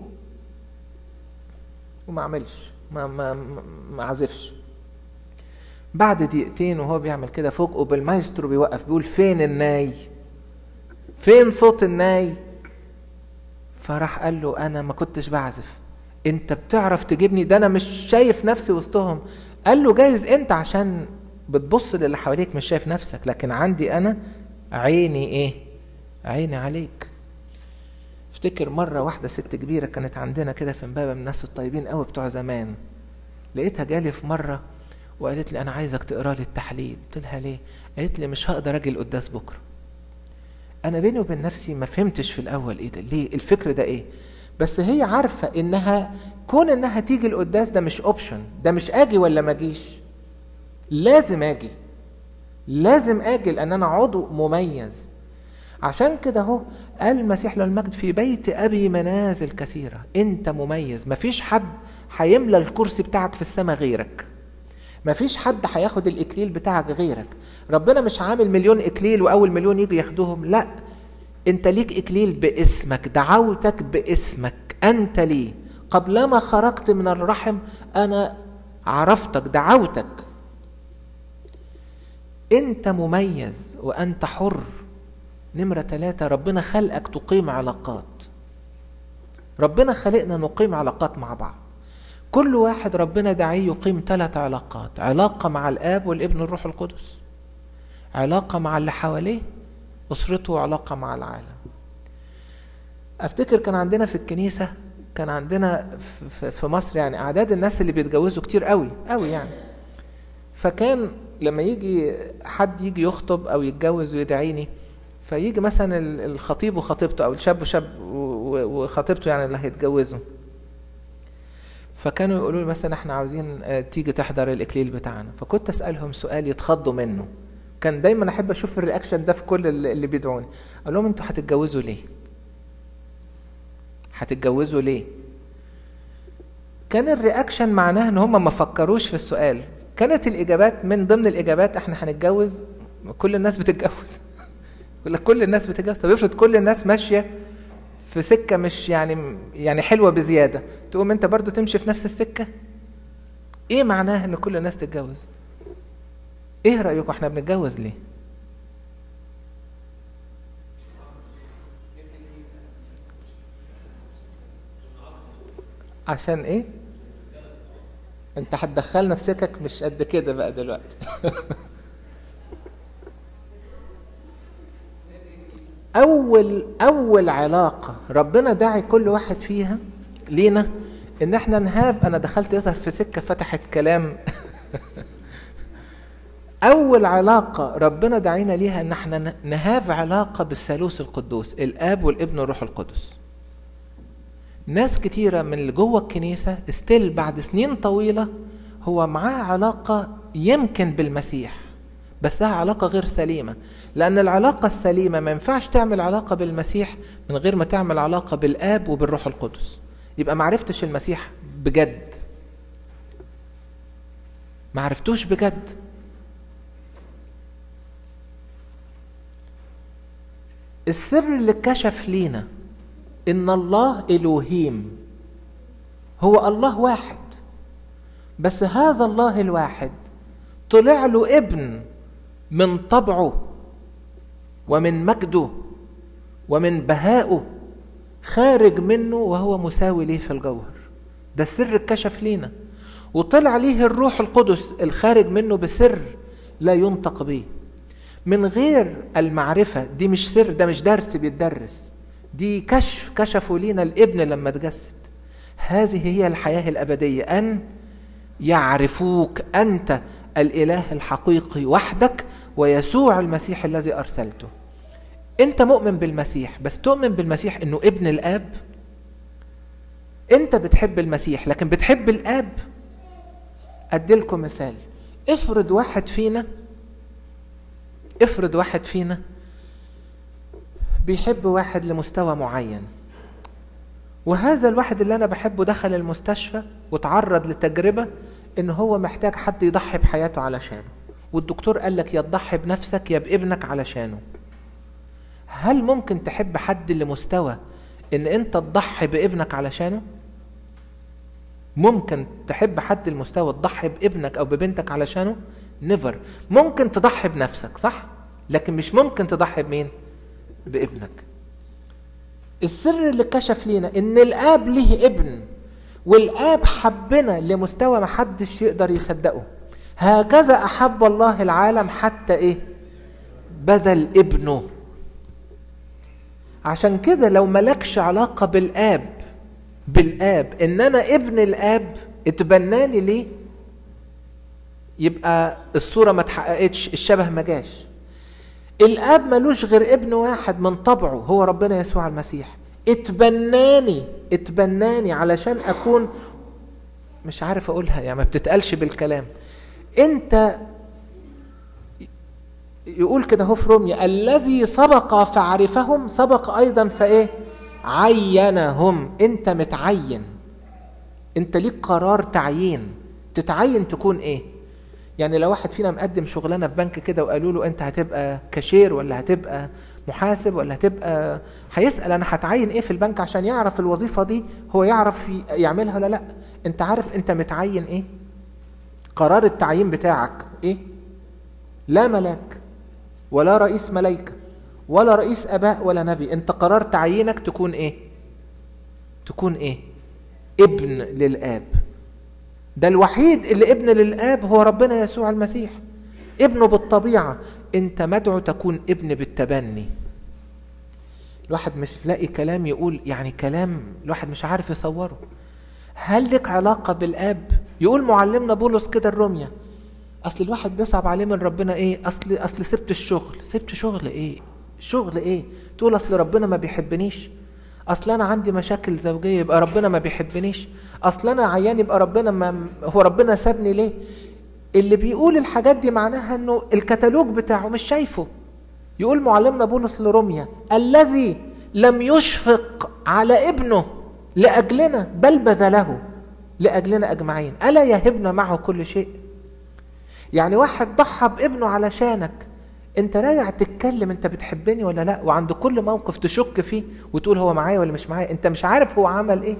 وما اعملش ما ما ما اعزفش بعد دقيقتين وهو بيعمل كده فوجئه بالمايسترو بيوقف بيقول فين الناي فين صوت الناي فراح قال له انا ما كنتش بعزف انت بتعرف تجيبني ده انا مش شايف نفسي وسطهم قال له جايز انت عشان بتبص للي حواليك مش شايف نفسك لكن عندي انا عيني ايه عيني عليك افتكر مرة واحدة ست كبيرة كانت عندنا كده في امبابة من الناس الطيبين قوي بتوع زمان لقيتها جالي في مرة وقالت لي أنا عايزك تقرا لي التحليل قلت لها ليه؟ قالت لي مش هقدر أجي القداس بكرة أنا بيني وبين نفسي ما فهمتش في الأول إيه ده ليه الفكر ده إيه؟ بس هي عارفة إنها كون إنها تيجي القداس ده مش أوبشن ده مش أجي ولا ما أجيش لازم أجي لازم أجي لأن أنا عضو مميز عشان كده اهو قال المسيح له المجد في بيت ابي منازل كثيره انت مميز مفيش حد هيملى الكرسي بتاعك في السماء غيرك مفيش حد هياخد الاكليل بتاعك غيرك ربنا مش عامل مليون اكليل واول مليون يجي ياخدوهم لا انت ليك اكليل باسمك دعوتك باسمك انت ليه قبلما خرجت من الرحم انا عرفتك دعوتك انت مميز وانت حر نمرة ثلاثة ربنا خلقك تقيم علاقات ربنا خلقنا نقيم علاقات مع بعض كل واحد ربنا داعيه يقيم ثلاث علاقات علاقة مع الآب والابن والروح القدس علاقة مع اللي حواليه أسرته وعلاقة مع العالم أفتكر كان عندنا في الكنيسة كان عندنا في مصر يعني أعداد الناس اللي بيتجوزوا كتير قوي قوي يعني فكان لما يجي حد يجي يخطب أو يتجوز ويدعيني فيجي مثلا الخطيب وخطيبته أو الشاب وشاب وخطيبته يعني اللي هيتجوزوا فكانوا يقولوا لي مثلا احنا عاوزين تيجي تحضر الاكليل بتاعنا فكنت اسالهم سؤال يتخضوا منه كان دايما احب اشوف الرياكشن ده في كل اللي بيدعوني اقول لهم انتوا هتتجوزوا ليه هتتجوزوا ليه كان الرياكشن معناه ان هم ما فكروش في السؤال كانت الاجابات من ضمن الاجابات احنا هنتجوز كل الناس بتتجوز يقول لك كل الناس بتتجوز طب افرض كل الناس ماشيه في سكه مش يعني يعني حلوه بزياده تقوم انت برضو تمشي في نفس السكه ايه معناه ان كل الناس تتجوز ايه رايكم احنا بنتجوز ليه عشان ايه انت هتدخلنا في سكك مش قد كده بقى دلوقتي اول اول علاقه ربنا داعي كل واحد فيها لينا ان احنا نهاب انا دخلت يظهر في سكه فتحت كلام اول علاقه ربنا دعينا ليها ان احنا نهاب علاقه بالثالوث القدوس الاب والابن والروح القدس ناس كتيرة من اللي جوه الكنيسة استيل بعد سنين طويلة هو معاه علاقة يمكن بالمسيح بس لها علاقة غير سليمة لأن العلاقة السليمة ما ينفعش تعمل علاقة بالمسيح من غير ما تعمل علاقة بالآب وبالروح القدس يبقى ما عرفتش المسيح بجد ما عرفتوش بجد السر اللي اتكشف لينا ان الله الوهيم هو الله واحد بس هذا الله الواحد طلع له ابن من طبعه ومن مجده ومن بهائه خارج منه وهو مساوي ليه في الجوهر ده السر اتكشف لينا وطلع ليه الروح القدس الخارج منه بسر لا ينطق به من غير المعرفة دي مش سر ده مش درس بيتدرس دي كشف كشفوا لينا الابن لما اتجسد هذه هي الحياة الأبدية أن يعرفوك أنت الإله الحقيقي وحدك ويسوع المسيح الذي أرسلته أنت مؤمن بالمسيح بس تؤمن بالمسيح أنه ابن الآب أنت بتحب المسيح لكن بتحب الآب أديلكم مثال افرض واحد فينا افرض واحد فينا بيحب واحد لمستوى معين وهذا الواحد اللي انا بحبه دخل المستشفى وتعرض لتجربه ان هو محتاج حد يضحي بحياته علشانه والدكتور قال لك يا تضحي بنفسك يا بابنك علشانه هل ممكن تحب حد لمستوى ان انت تضحي بابنك علشانه ممكن تحب حد المستوى تضحي بابنك او ببنتك علشانه نيفر ممكن تضحي بنفسك صح لكن مش ممكن تضحي بمين بابنك السر اللي كشف لينا ان الاب ليه ابن والاب حبنا لمستوى ما حدش يقدر يصدقه هكذا احب الله العالم حتى ايه بذل ابنه عشان كده لو ملكش علاقة بالاب بالاب ان انا ابن الاب اتبناني ليه يبقى الصورة ما اتحققتش الشبه ما جاش الاب ملوش غير ابن واحد من طبعه هو ربنا يسوع المسيح اتبناني اتبناني علشان اكون مش عارف اقولها يعني ما بتتقالش بالكلام انت يقول كده هو في روميا الذي سبق فعرفهم سبق ايضا فايه عينهم انت متعين انت ليك قرار تعيين تتعين تكون ايه يعني لو واحد فينا مقدم شغلانه في بنك كده وقالوا له انت هتبقى كاشير ولا هتبقى محاسب ولا هتبقى هيسال انا هتعين ايه في البنك عشان يعرف الوظيفه دي هو يعرف يعملها ولا لا انت عارف انت متعين ايه قرار التعيين بتاعك ايه لا ملاك ولا رئيس ملايكه ولا رئيس اباء ولا نبي انت قرار تعيينك تكون ايه تكون ايه ابن للاب ده الوحيد اللي ابن للاب هو ربنا يسوع المسيح ابنه بالطبيعه انت مدعو تكون ابن بالتبني الواحد مش لاقي كلام يقول يعني كلام الواحد مش عارف يصوره هل لك علاقه بالاب يقول معلمنا بولس كده الرميه اصل الواحد بيصعب عليه من ربنا ايه اصل اصل سبت الشغل سبت شغل ايه شغل ايه تقول اصل ربنا ما بيحبنيش اصل انا عندي مشاكل زوجيه يبقى ربنا ما بيحبنيش اصل انا عيان يبقى ربنا ما هو ربنا سابني ليه اللي بيقول الحاجات دي معناها انه الكتالوج بتاعه مش شايفه يقول معلمنا بولس لروميا الذي لم يشفق على ابنه لاجلنا بل بذله لاجلنا اجمعين الا يهبنا معه كل شيء يعني واحد ضحى بابنه علشانك انت راجع تتكلم انت بتحبني ولا لا وعند كل موقف تشك فيه وتقول هو معايا ولا مش معايا انت مش عارف هو عمل ايه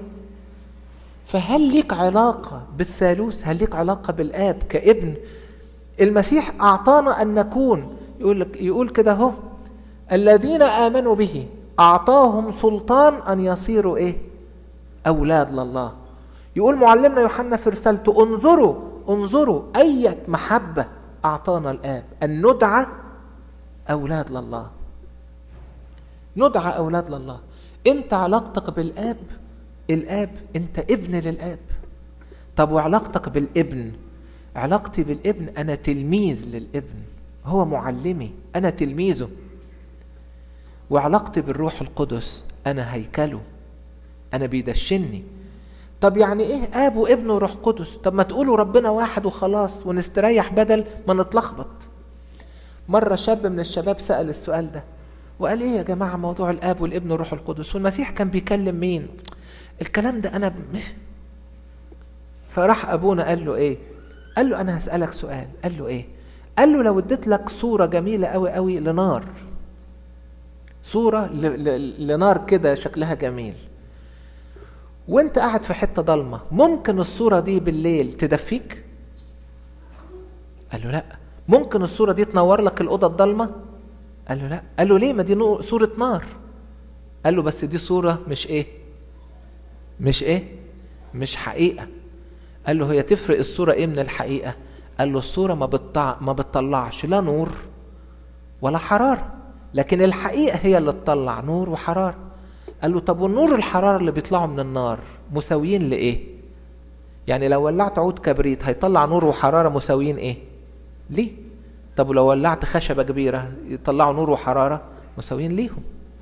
فهل ليك علاقة بالثالوث هل ليك علاقة بالآب كابن المسيح أعطانا أن نكون يقول, لك يقول كده هو الذين آمنوا به أعطاهم سلطان أن يصيروا إيه أولاد لله يقول معلمنا يوحنا في رسالته انظروا انظروا أية محبة أعطانا الآب أن ندعى أولاد لله ندعى أولاد لله أنت علاقتك بالآب الآب أنت ابن للآب طب وعلاقتك بالابن علاقتي بالابن أنا تلميذ للابن هو معلمي أنا تلميذه وعلاقتي بالروح القدس أنا هيكله أنا بيدشني طب يعني ايه اب وابن وروح قدس طب ما تقولوا ربنا واحد وخلاص ونستريح بدل ما نتلخبط مره شاب من الشباب سال السؤال ده وقال ايه يا جماعه موضوع الاب والابن والروح القدس والمسيح كان بيكلم مين الكلام ده انا مش فراح ابونا قال له ايه قال له انا هسالك سؤال قال له ايه قال له لو اديت لك صوره جميله قوي قوي لنار صوره ل- ل- لنار كده شكلها جميل وانت قاعد في حته ضلمه ممكن الصوره دي بالليل تدفيك قال له لا ممكن الصوره دي تنور لك الاوضه الضلمه قال له لا قال له ليه ما دي نور صوره نار قال له بس دي صوره مش ايه مش ايه مش حقيقه قال له هي تفرق الصوره ايه من الحقيقه قال له الصوره ما بتطع ما بتطلعش لا نور ولا حراره لكن الحقيقه هي اللي تطلع نور وحراره قال له طب والنور الحراره اللي بيطلعوا من النار مساويين لايه يعني لو ولعت عود كبريت هيطلع نور وحراره مساويين ايه ليه طب ولو ولعت خشبه كبيره يطلعوا نور وحراره مساويين ليهم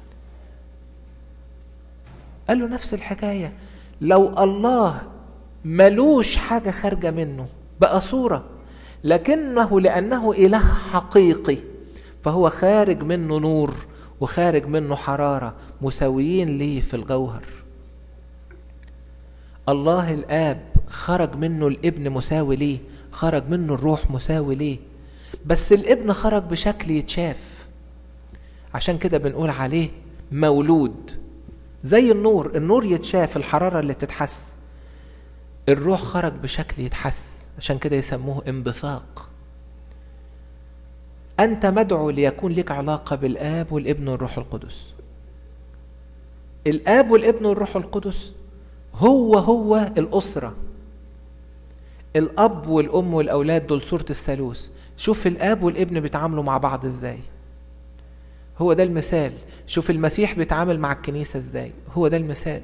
قال له نفس الحكايه لو الله ملوش حاجه خارجه منه بقى صوره لكنه لانه اله حقيقي فهو خارج منه نور وخارج منه حراره مساويين ليه في الجوهر الله الاب خرج منه الابن مساوي ليه خرج منه الروح مساوي ليه بس الابن خرج بشكل يتشاف عشان كده بنقول عليه مولود زي النور النور يتشاف الحراره اللي تتحس الروح خرج بشكل يتحس عشان كده يسموه انبثاق أنت مدعو ليكون لك علاقة بالآب والابن والروح القدس الآب والابن والروح القدس هو هو الأسرة الأب والأم والأولاد دول صورة الثالوث شوف الآب والابن بيتعاملوا مع بعض إزاي هو ده المثال شوف المسيح بيتعامل مع الكنيسة إزاي هو ده المثال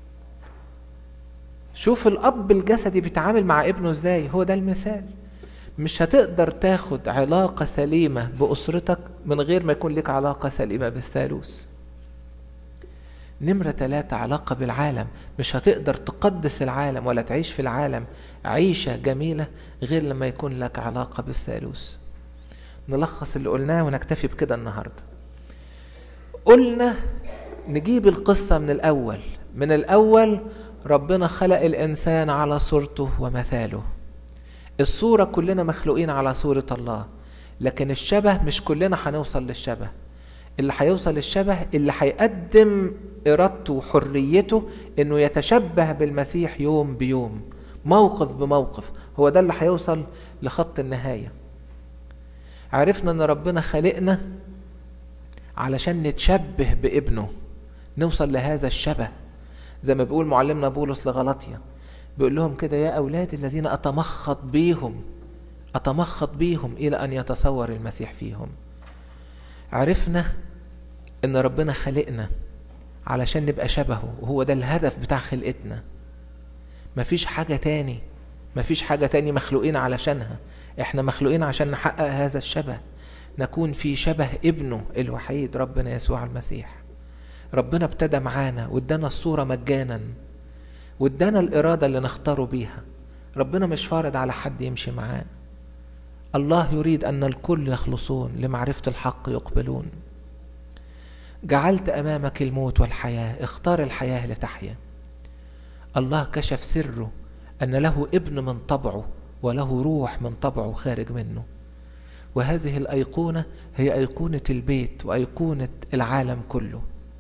شوف الأب الجسدي بيتعامل مع ابنه إزاي هو ده المثال مش هتقدر تاخد علاقة سليمة بأسرتك من غير ما يكون لك علاقة سليمة بالثالوث نمرة ثلاثة علاقة بالعالم مش هتقدر تقدس العالم ولا تعيش في العالم عيشة جميلة غير لما يكون لك علاقة بالثالوث نلخص اللي قلناه ونكتفي بكده النهاردة قلنا نجيب القصة من الأول من الأول ربنا خلق الإنسان على صورته ومثاله الصورة كلنا مخلوقين على صورة الله لكن الشبه مش كلنا هنوصل للشبه اللي هيوصل للشبه اللي هيقدم إرادته وحريته إنه يتشبه بالمسيح يوم بيوم موقف بموقف هو ده اللي هيوصل لخط النهاية عرفنا إن ربنا خلقنا علشان نتشبه بابنه نوصل لهذا الشبه زي ما بيقول معلمنا بولس لغلطيا بيقول لهم كده يا أولاد الذين أتمخط بيهم أتمخط بيهم إلى أن يتصور المسيح فيهم عرفنا إن ربنا خلقنا علشان نبقى شبهه وهو ده الهدف بتاع خلقتنا مفيش حاجة تاني مفيش حاجة تاني مخلوقين علشانها احنا مخلوقين عشان نحقق هذا الشبه نكون في شبه ابنه الوحيد ربنا يسوع المسيح ربنا ابتدى معانا وادانا الصورة مجانا وادانا الإرادة اللي نختاره بيها ربنا مش فارض على حد يمشي معاه الله يريد أن الكل يخلصون لمعرفة الحق يقبلون جعلت أمامك الموت والحياة اختار الحياة لتحيا الله كشف سره أن له ابن من طبعه وله روح من طبعه خارج منه وهذه الأيقونة هي أيقونة البيت وأيقونة العالم كله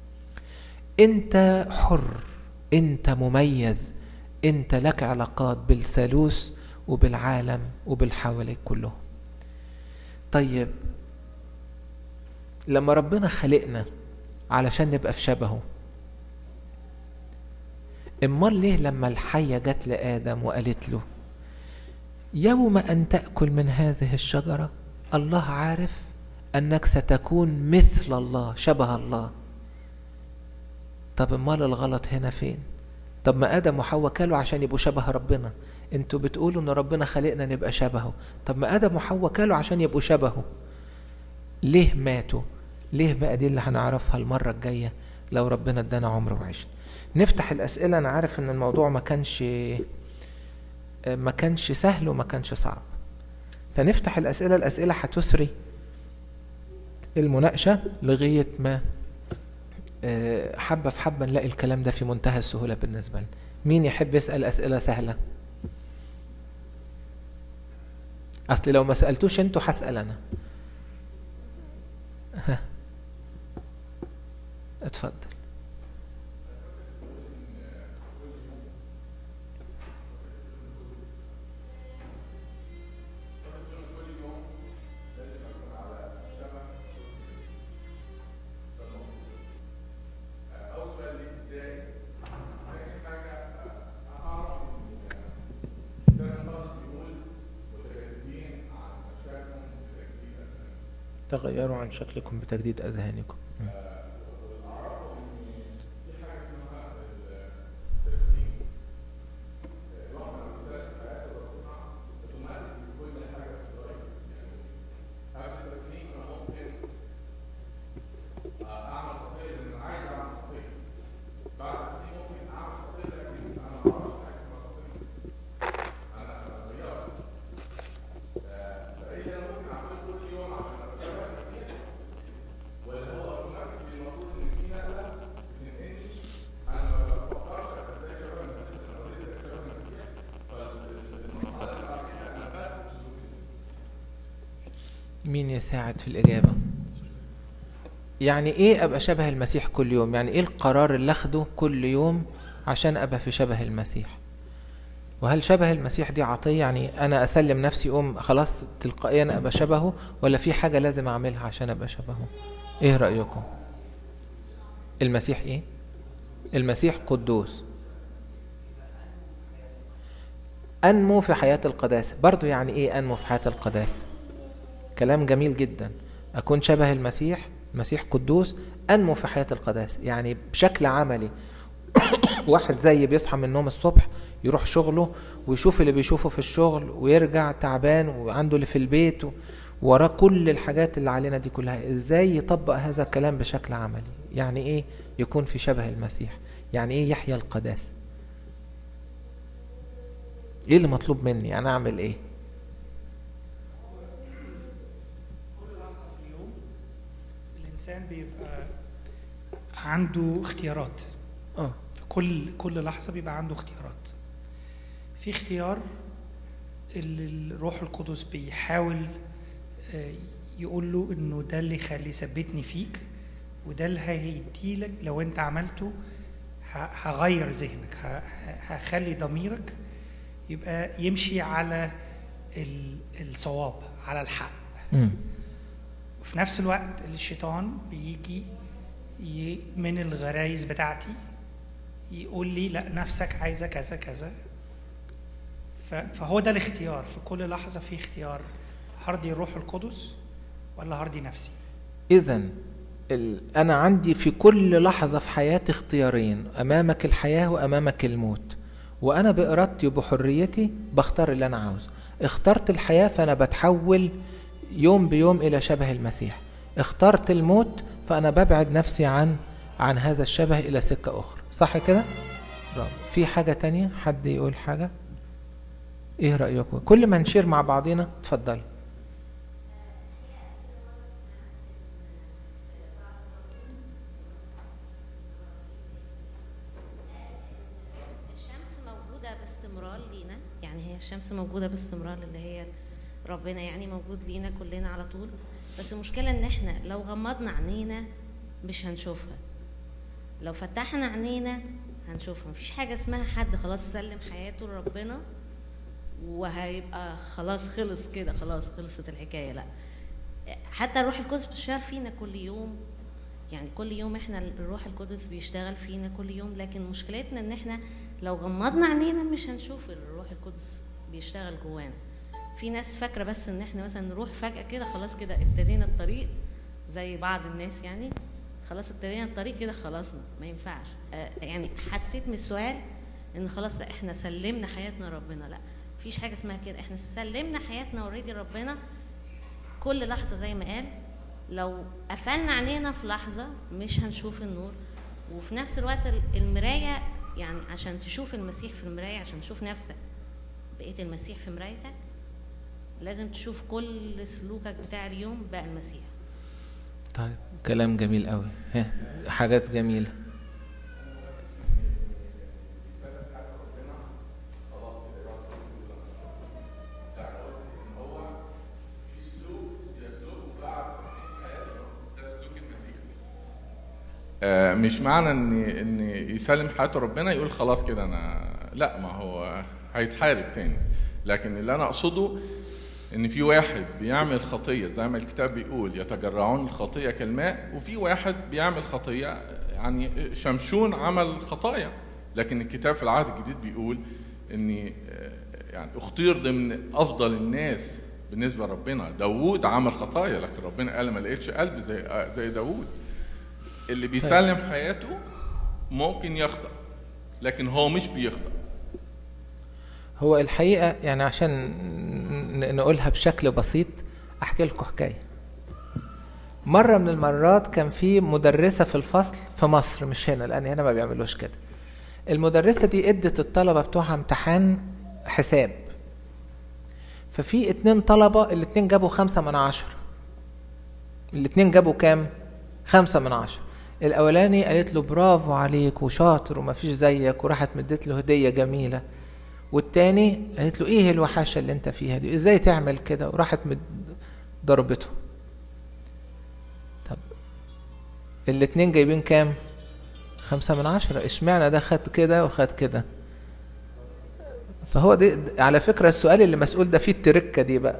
أنت حر أنت مميز أنت لك علاقات بالثالوث وبالعالم وبالحواليك كلهم طيب لما ربنا خلقنا علشان نبقى في شبهه امال ليه لما الحية جت لآدم وقالت له يوم أن تأكل من هذه الشجرة الله عارف أنك ستكون مثل الله شبه الله طب امال الغلط هنا فين طب ما آدم وحواء كلوا عشان يبقوا شبه ربنا انتوا بتقولوا ان ربنا خلقنا نبقى شبهه طب ما آدم وحواء كلوا عشان يبقوا شبهه ليه ماتوا ليه بقى دي اللي هنعرفها المرة الجاية لو ربنا ادانا عمر وعشنا نفتح الأسئلة أنا عارف إن الموضوع ما كانش ما كانش سهل وما كانش صعب فنفتح الأسئلة الأسئلة هتثري المناقشة لغاية ما حبة في حبة نلاقي الكلام ده في منتهى السهولة بالنسبة لنا مين يحب يسأل أسئلة سهلة أصل لو ما سألتوش انتوا هسأل أنا ها. اتفضل تغيروا عن شكلكم بتجديد أذهانكم مين يساعد في الإجابة يعني إيه أبقى شبه المسيح كل يوم يعني إيه القرار اللي أخده كل يوم عشان أبقى في شبه المسيح وهل شبه المسيح دي عطية يعني أنا أسلم نفسي أم خلاص تلقائيا أبقى شبهه ولا في حاجة لازم أعملها عشان أبقى شبهه إيه رأيكم المسيح إيه المسيح قدوس أنمو في حياة القداسة برضو يعني إيه أنمو في حياة القداسة كلام جميل جدا أكون شبه المسيح مسيح قدوس أنمو في حياة القداسة يعني بشكل عملي واحد زي بيصحى من النوم الصبح يروح شغله ويشوف اللي بيشوفه في الشغل ويرجع تعبان وعنده اللي في البيت وراه كل الحاجات اللي علينا دي كلها ازاي يطبق هذا الكلام بشكل عملي يعني ايه يكون في شبه المسيح يعني ايه يحيا القداسة ايه اللي مطلوب مني انا اعمل ايه الانسان بيبقى عنده اختيارات اه في كل كل لحظه بيبقى عنده اختيارات في اختيار اللي الروح القدس بيحاول آه، يقول له انه ده اللي يخلي يثبتني فيك وده اللي هيديلك لو انت عملته ه- هغير ذهنك ه- ه- هخلي ضميرك يبقى يمشي على ال- الصواب على الحق مم. وفي نفس الوقت الشيطان بيجي ي- من الغرايز بتاعتي يقول لي لا نفسك عايزه كذا كذا ف- فهو ده الاختيار في كل لحظه في اختيار هرضي الروح القدس ولا هرضي نفسي إذا أنا عندي في كل لحظة في حياتي اختيارين أمامك الحياة وأمامك الموت وأنا بإرادتي وبحريتي بختار اللي أنا عاوزه اخترت الحياة فأنا بتحول يوم بيوم إلى شبه المسيح اخترت الموت فأنا ببعد نفسي عن عن هذا الشبه إلى سكة أخرى صح كده؟ برافو. في حاجة تانية حد يقول حاجة؟ إيه رأيكم؟ كل ما نشير مع بعضينا اتفضل الشمس موجودة باستمرار لينا يعني هي الشمس موجودة باستمرار اللي هي ربنا يعني موجود لينا كلنا على طول بس المشكلة ان احنا لو غمضنا عينينا مش هنشوفها لو فتحنا عينينا هنشوفها مفيش حاجة اسمها حد خلاص سلم حياته لربنا وهيبقى خلاص خلص كده خلاص خلصت الحكاية لا حتى الروح القدس بتشتغل فينا كل يوم يعني كل يوم احنا الروح القدس بيشتغل فينا كل يوم لكن مشكلتنا ان احنا لو غمضنا عينينا مش هنشوف الروح القدس بيشتغل جوانا في ناس فاكره بس ان احنا مثلا نروح فجاه كده خلاص كده ابتدينا الطريق زي بعض الناس يعني خلاص ابتدينا الطريق كده خلصنا ما ينفعش آه يعني حسيت من السؤال ان خلاص لا احنا سلمنا حياتنا ربنا لا مفيش حاجه اسمها كده احنا سلمنا حياتنا اوريدي ربنا كل لحظه زي ما قال لو قفلنا عينينا في لحظه مش هنشوف النور وفي نفس الوقت ال- المرايه يعني عشان تشوف المسيح في المرايه عشان تشوف نفسك بقيت المسيح في مرايتك لازم تشوف كل سلوكك بتاع اليوم بقى المسيح طيب كلام جميل قوي ها حاجات جميلة آه، مش معنى ان ان يسلم حياته ربنا يقول خلاص كده انا لا ما هو هيتحارب تاني لكن اللي انا اقصده ان في واحد بيعمل خطيه زي ما الكتاب بيقول يتجرعون الخطيه كالماء وفي واحد بيعمل خطيه يعني شمشون عمل خطايا لكن الكتاب في العهد الجديد بيقول ان آه، يعني اختير ضمن افضل الناس بالنسبه لربنا داوود عمل خطايا لكن ربنا قال ما لقيتش قلب زي آه، زي داوود اللي بيسلم حياته ممكن يخطأ لكن هو مش بيخطأ هو الحقيقة يعني عشان ن- نقولها بشكل بسيط أحكي لكم حكاية مرة من المرات كان في مدرسة في الفصل في مصر مش هنا لأن هنا ما بيعملوش كده المدرسة دي ادت الطلبة بتوعها امتحان حساب ففي اتنين طلبة الاتنين جابوا خمسة من عشرة الاتنين جابوا كام؟ خمسة من عشرة الأولاني قالت له برافو عليك وشاطر ومفيش زيك وراحت مدت له هدية جميلة والتاني قالت له ايه الوحاشة اللي انت فيها دي ازاي تعمل كده وراحت مد... ضربته طب الاتنين جايبين كام خمسة من عشرة اشمعنى ده خد كده وخد كده فهو دي على فكرة السؤال اللي مسؤول ده فيه التركة دي بقى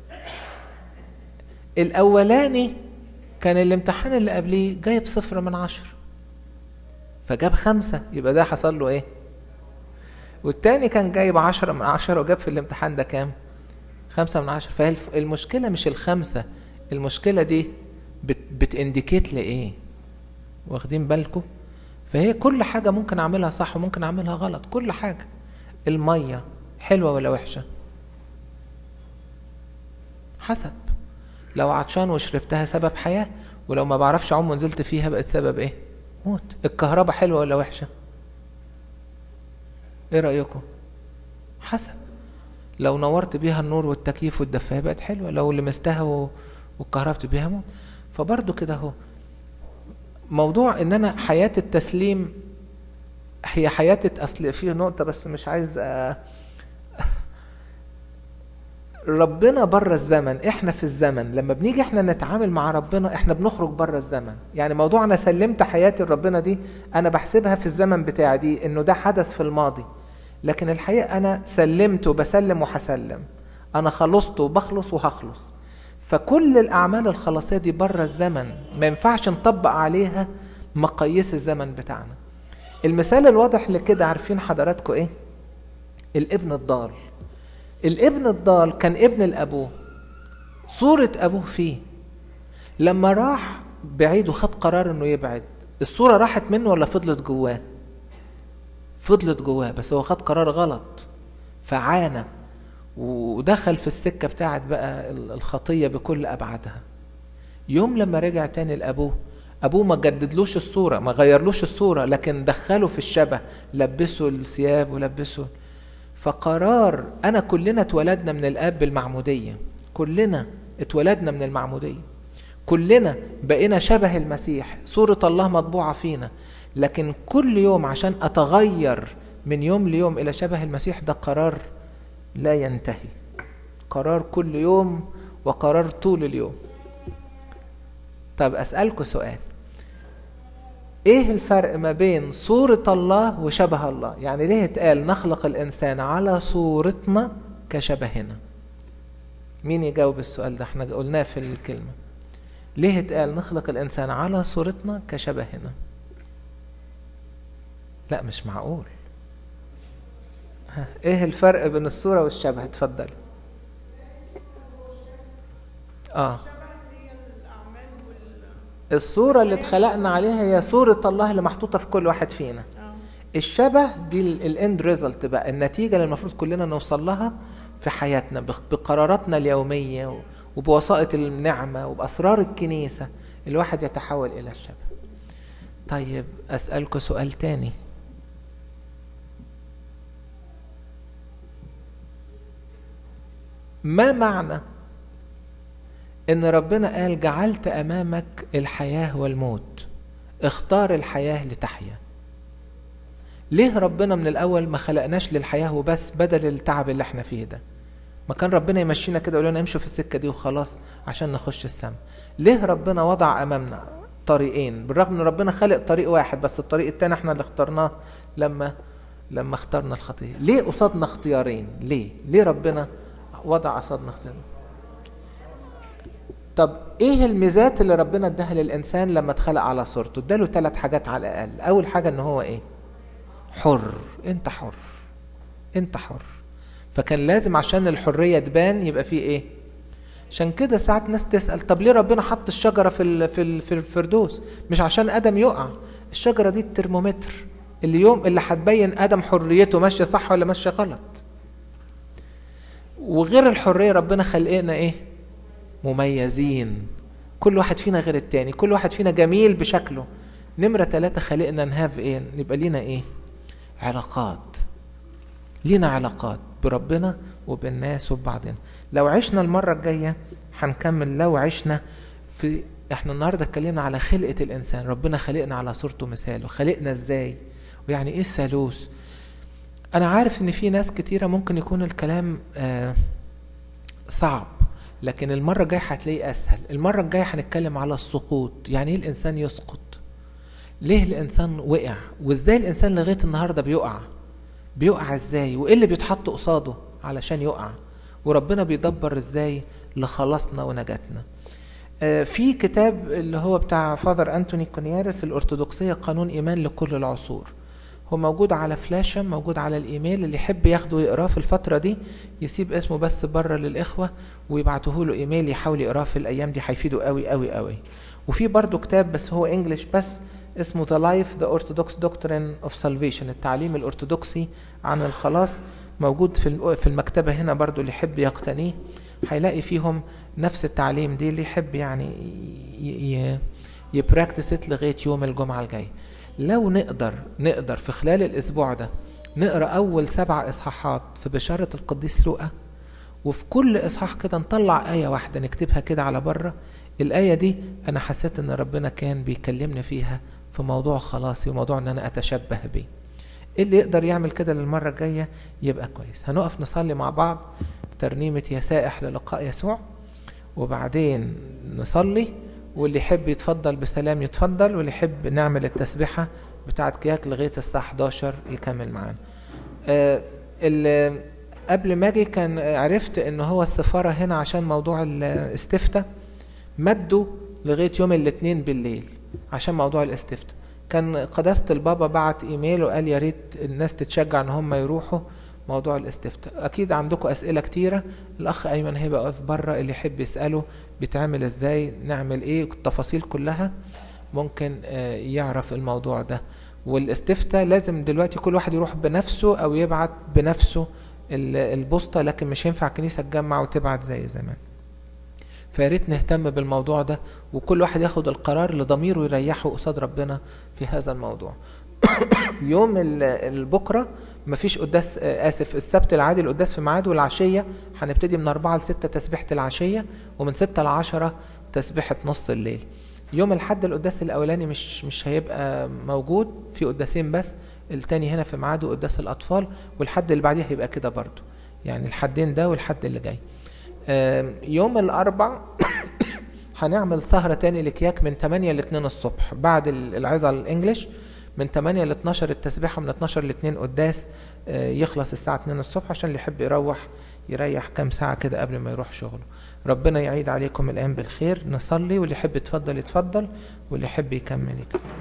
الأولاني كان الامتحان اللي قبليه جايب صفر من عشرة فجاب خمسة يبقى ده حصل له ايه والتاني كان جايب عشرة من عشرة وجاب في الامتحان ده كام خمسة من عشرة فالمشكلة مش الخمسة المشكلة دي بت بتانديكيت لإيه واخدين بالكم فهي كل حاجة ممكن أعملها صح وممكن أعملها غلط كل حاجة المية حلوة ولا وحشة حسب لو عطشان وشربتها سبب حياة ولو ما بعرفش أعوم ونزلت فيها بقت سبب إيه موت الكهرباء حلوة ولا وحشة ايه رأيكم حسب لو نورت بيها النور والتكييف والدفاية بقت حلوة لو لمستها و... وكهربت بيها موت فبرضه كده اهو موضوع ان انا حياة التسليم هي حياة اصل فيه نقطة بس مش عايز أ... ربنا بره الزمن احنا في الزمن لما بنيجي احنا نتعامل مع ربنا احنا بنخرج بره الزمن يعني موضوع انا سلمت حياتي لربنا دي انا بحسبها في الزمن بتاعي دي انه ده حدث في الماضي لكن الحقيقة انا سلمت وبسلم وهسلم انا خلصت وبخلص وهخلص فكل الاعمال الخلاصية دي بره الزمن ما ينفعش نطبق عليها مقاييس الزمن بتاعنا المثال الواضح لكده عارفين حضراتكم ايه الابن الضال الابن الضال كان ابن لابوه صورة ابوه فيه لما راح بعيد وخد قرار انه يبعد الصورة راحت منه ولا فضلت جواه فضلت جواه بس هو خد قرار غلط فعانى ودخل في السكة بتاعت بقى الخطية بكل أبعادها يوم لما رجع تاني لأبوه أبوه ما جددلوش الصورة ما غيرلوش الصورة لكن دخله في الشبه لبسه الثياب ولبسه فقرار أنا كلنا اتولدنا من الآب بالمعمودية كلنا اتولدنا من المعمودية كلنا بقينا شبه المسيح صورة الله مطبوعة فينا لكن كل يوم عشان أتغير من يوم ليوم إلى شبه المسيح ده قرار لا ينتهي قرار كل يوم وقرار طول اليوم طب أسألكوا سؤال ايه الفرق ما بين صورة الله وشبه الله يعني ليه اتقال نخلق الانسان على صورتنا كشبهنا مين يجاوب السؤال ده احنا قلناه في الكلمة ليه اتقال نخلق الانسان على صورتنا كشبهنا لا مش معقول ها، ايه الفرق بين الصورة والشبه اتفضل اه الصورة اللي اتخلقنا عليها هي صورة الله اللي محطوطة في كل واحد فينا الشبه دي الاند ريزلت بقى النتيجة اللي المفروض كلنا نوصل لها في حياتنا بق- بقراراتنا اليومية و- وبوسائط النعمة وبأسرار الكنيسة الواحد يتحول إلى الشبه طيب أسألكوا سؤال تاني ما معنى ان ربنا قال جعلت امامك الحياه والموت اختار الحياه لتحيا ليه ربنا من الاول ما خلقناش للحياه وبس بدل التعب اللي احنا فيه ده ما كان ربنا يمشينا كده يقول لنا امشوا في السكه دي وخلاص عشان نخش السماء ليه ربنا وضع امامنا طريقين بالرغم ان ربنا خلق طريق واحد بس الطريق التاني احنا اللي اخترناه لما لما اخترنا الخطيه ليه قصادنا اختيارين ليه ليه ربنا وضع قصادنا اختيارين طب ايه الميزات اللي ربنا اداها للانسان لما اتخلق على صورته اداله ثلاث حاجات على الاقل اول حاجه ان هو ايه حر انت حر انت حر فكان لازم عشان الحريه تبان يبقى فيه ايه عشان كده ساعات ناس تسال طب ليه ربنا حط الشجره في ال- في ال- في الفردوس مش عشان ادم يقع الشجره دي الترمومتر اليوم اللي هتبين ادم حريته ماشيه صح ولا ماشيه غلط وغير الحريه ربنا خلقنا ايه مميزين كل واحد فينا غير التاني كل واحد فينا جميل بشكله نمرة ثلاثة خلقنا نهاف ايه نبقى لينا ايه علاقات لينا علاقات بربنا وبالناس وببعضنا لو عشنا المرة الجاية هنكمل لو عشنا في احنا النهاردة اتكلمنا على خلقة الانسان ربنا خلقنا على صورته مثاله خلقنا ازاي ويعني ايه الثالوث انا عارف ان في ناس كتيرة ممكن يكون الكلام آه صعب لكن المرة الجاية هتلاقيه أسهل المرة الجاية هنتكلم على السقوط يعني إيه الإنسان يسقط ليه الإنسان وقع وإزاي الإنسان لغاية النهاردة بيقع بيقع إزاي وإيه اللي بيتحط قصاده علشان يقع وربنا بيدبر إزاي لخلاصنا ونجاتنا آه، في كتاب اللي هو بتاع فاذر أنتوني كونيارس الأرثوذكسية قانون إيمان لكل العصور هو موجود على فلاشة موجود على الإيميل اللي يحب ياخده ويقراه في الفترة دي يسيب اسمه بس بره للإخوة ويبعتوه له إيميل يحاول يقراه في الأيام دي هيفيده قوي قوي قوي وفي برضه كتاب بس هو انجلش بس اسمه The Life The Orthodox Doctrine of Salvation التعليم الأرثوذكسي عن الخلاص موجود في الم- في المكتبة هنا برضه اللي يحب يقتنيه هيلاقي فيهم نفس التعليم دي اللي يحب يعني ي- ي- يبراكتست لغاية يوم الجمعة الجاي لو نقدر نقدر في خلال الأسبوع ده نقرأ أول سبع إصحاحات في بشارة القديس لوقا وفي كل إصحاح كده نطلع آية واحدة نكتبها كده على بره الآية دي أنا حسيت إن ربنا كان بيكلمني فيها في موضوع خلاصي وموضوع إن أنا أتشبه بيه اللي يقدر يعمل كده للمرة الجاية يبقى كويس هنقف نصلي مع بعض ترنيمة يا سائح للقاء يسوع وبعدين نصلي واللي يحب يتفضل بسلام يتفضل واللي يحب نعمل التسبيحة بتاعت كياك لغاية الساعة 11 يكمل معانا آه، ال- قبل ما اجي كان عرفت ان هو السفارة هنا عشان موضوع الاستفتاء مدوا لغاية يوم الاثنين بالليل عشان موضوع الاستفتاء كان قداسة البابا بعت ايميل وقال يا ريت الناس تتشجع ان هم يروحوا موضوع الاستفتاء اكيد عندكم اسئله كتيره الاخ ايمن هيبقى واقف بره اللي يحب يساله بيتعمل ازاي نعمل ايه التفاصيل كلها ممكن آه، يعرف الموضوع ده والاستفتاء لازم دلوقتي كل واحد يروح بنفسه او يبعت بنفسه ال- البوسطه لكن مش ينفع الكنيسه تجمع وتبعت زي زمان فيا ريت نهتم بالموضوع ده وكل واحد ياخد القرار اللي ضميره يريحه قصاد ربنا في هذا الموضوع يوم ال- البكره مفيش قداس آه، اسف السبت العادي القداس في ميعاده والعشيه هنبتدي من أربعة لستة تسبيحة العشية ومن ستة لعشرة تسبيحة نص الليل يوم الحد القداس الأولاني مش مش هيبقى موجود في قداسين بس التاني هنا في ميعاده قداس الأطفال والحد اللي بعديه هيبقى كده برضو يعني الحدين ده والحد اللي جاي آم، يوم الأربع هنعمل سهرة تاني لكياك من 8 ل 2 الصبح بعد ال- العظة الإنجليش من 8 ل 12 التسبيحة من 12 ل 2 قداس آه، يخلص الساعة 2 الصبح عشان اللي يحب يروح يريح كام ساعة كده قبل ما يروح شغله ربنا يعيد عليكم الأيام بالخير نصلي واللي يحب يتفضل يتفضل واللي يحب يكمل يكمل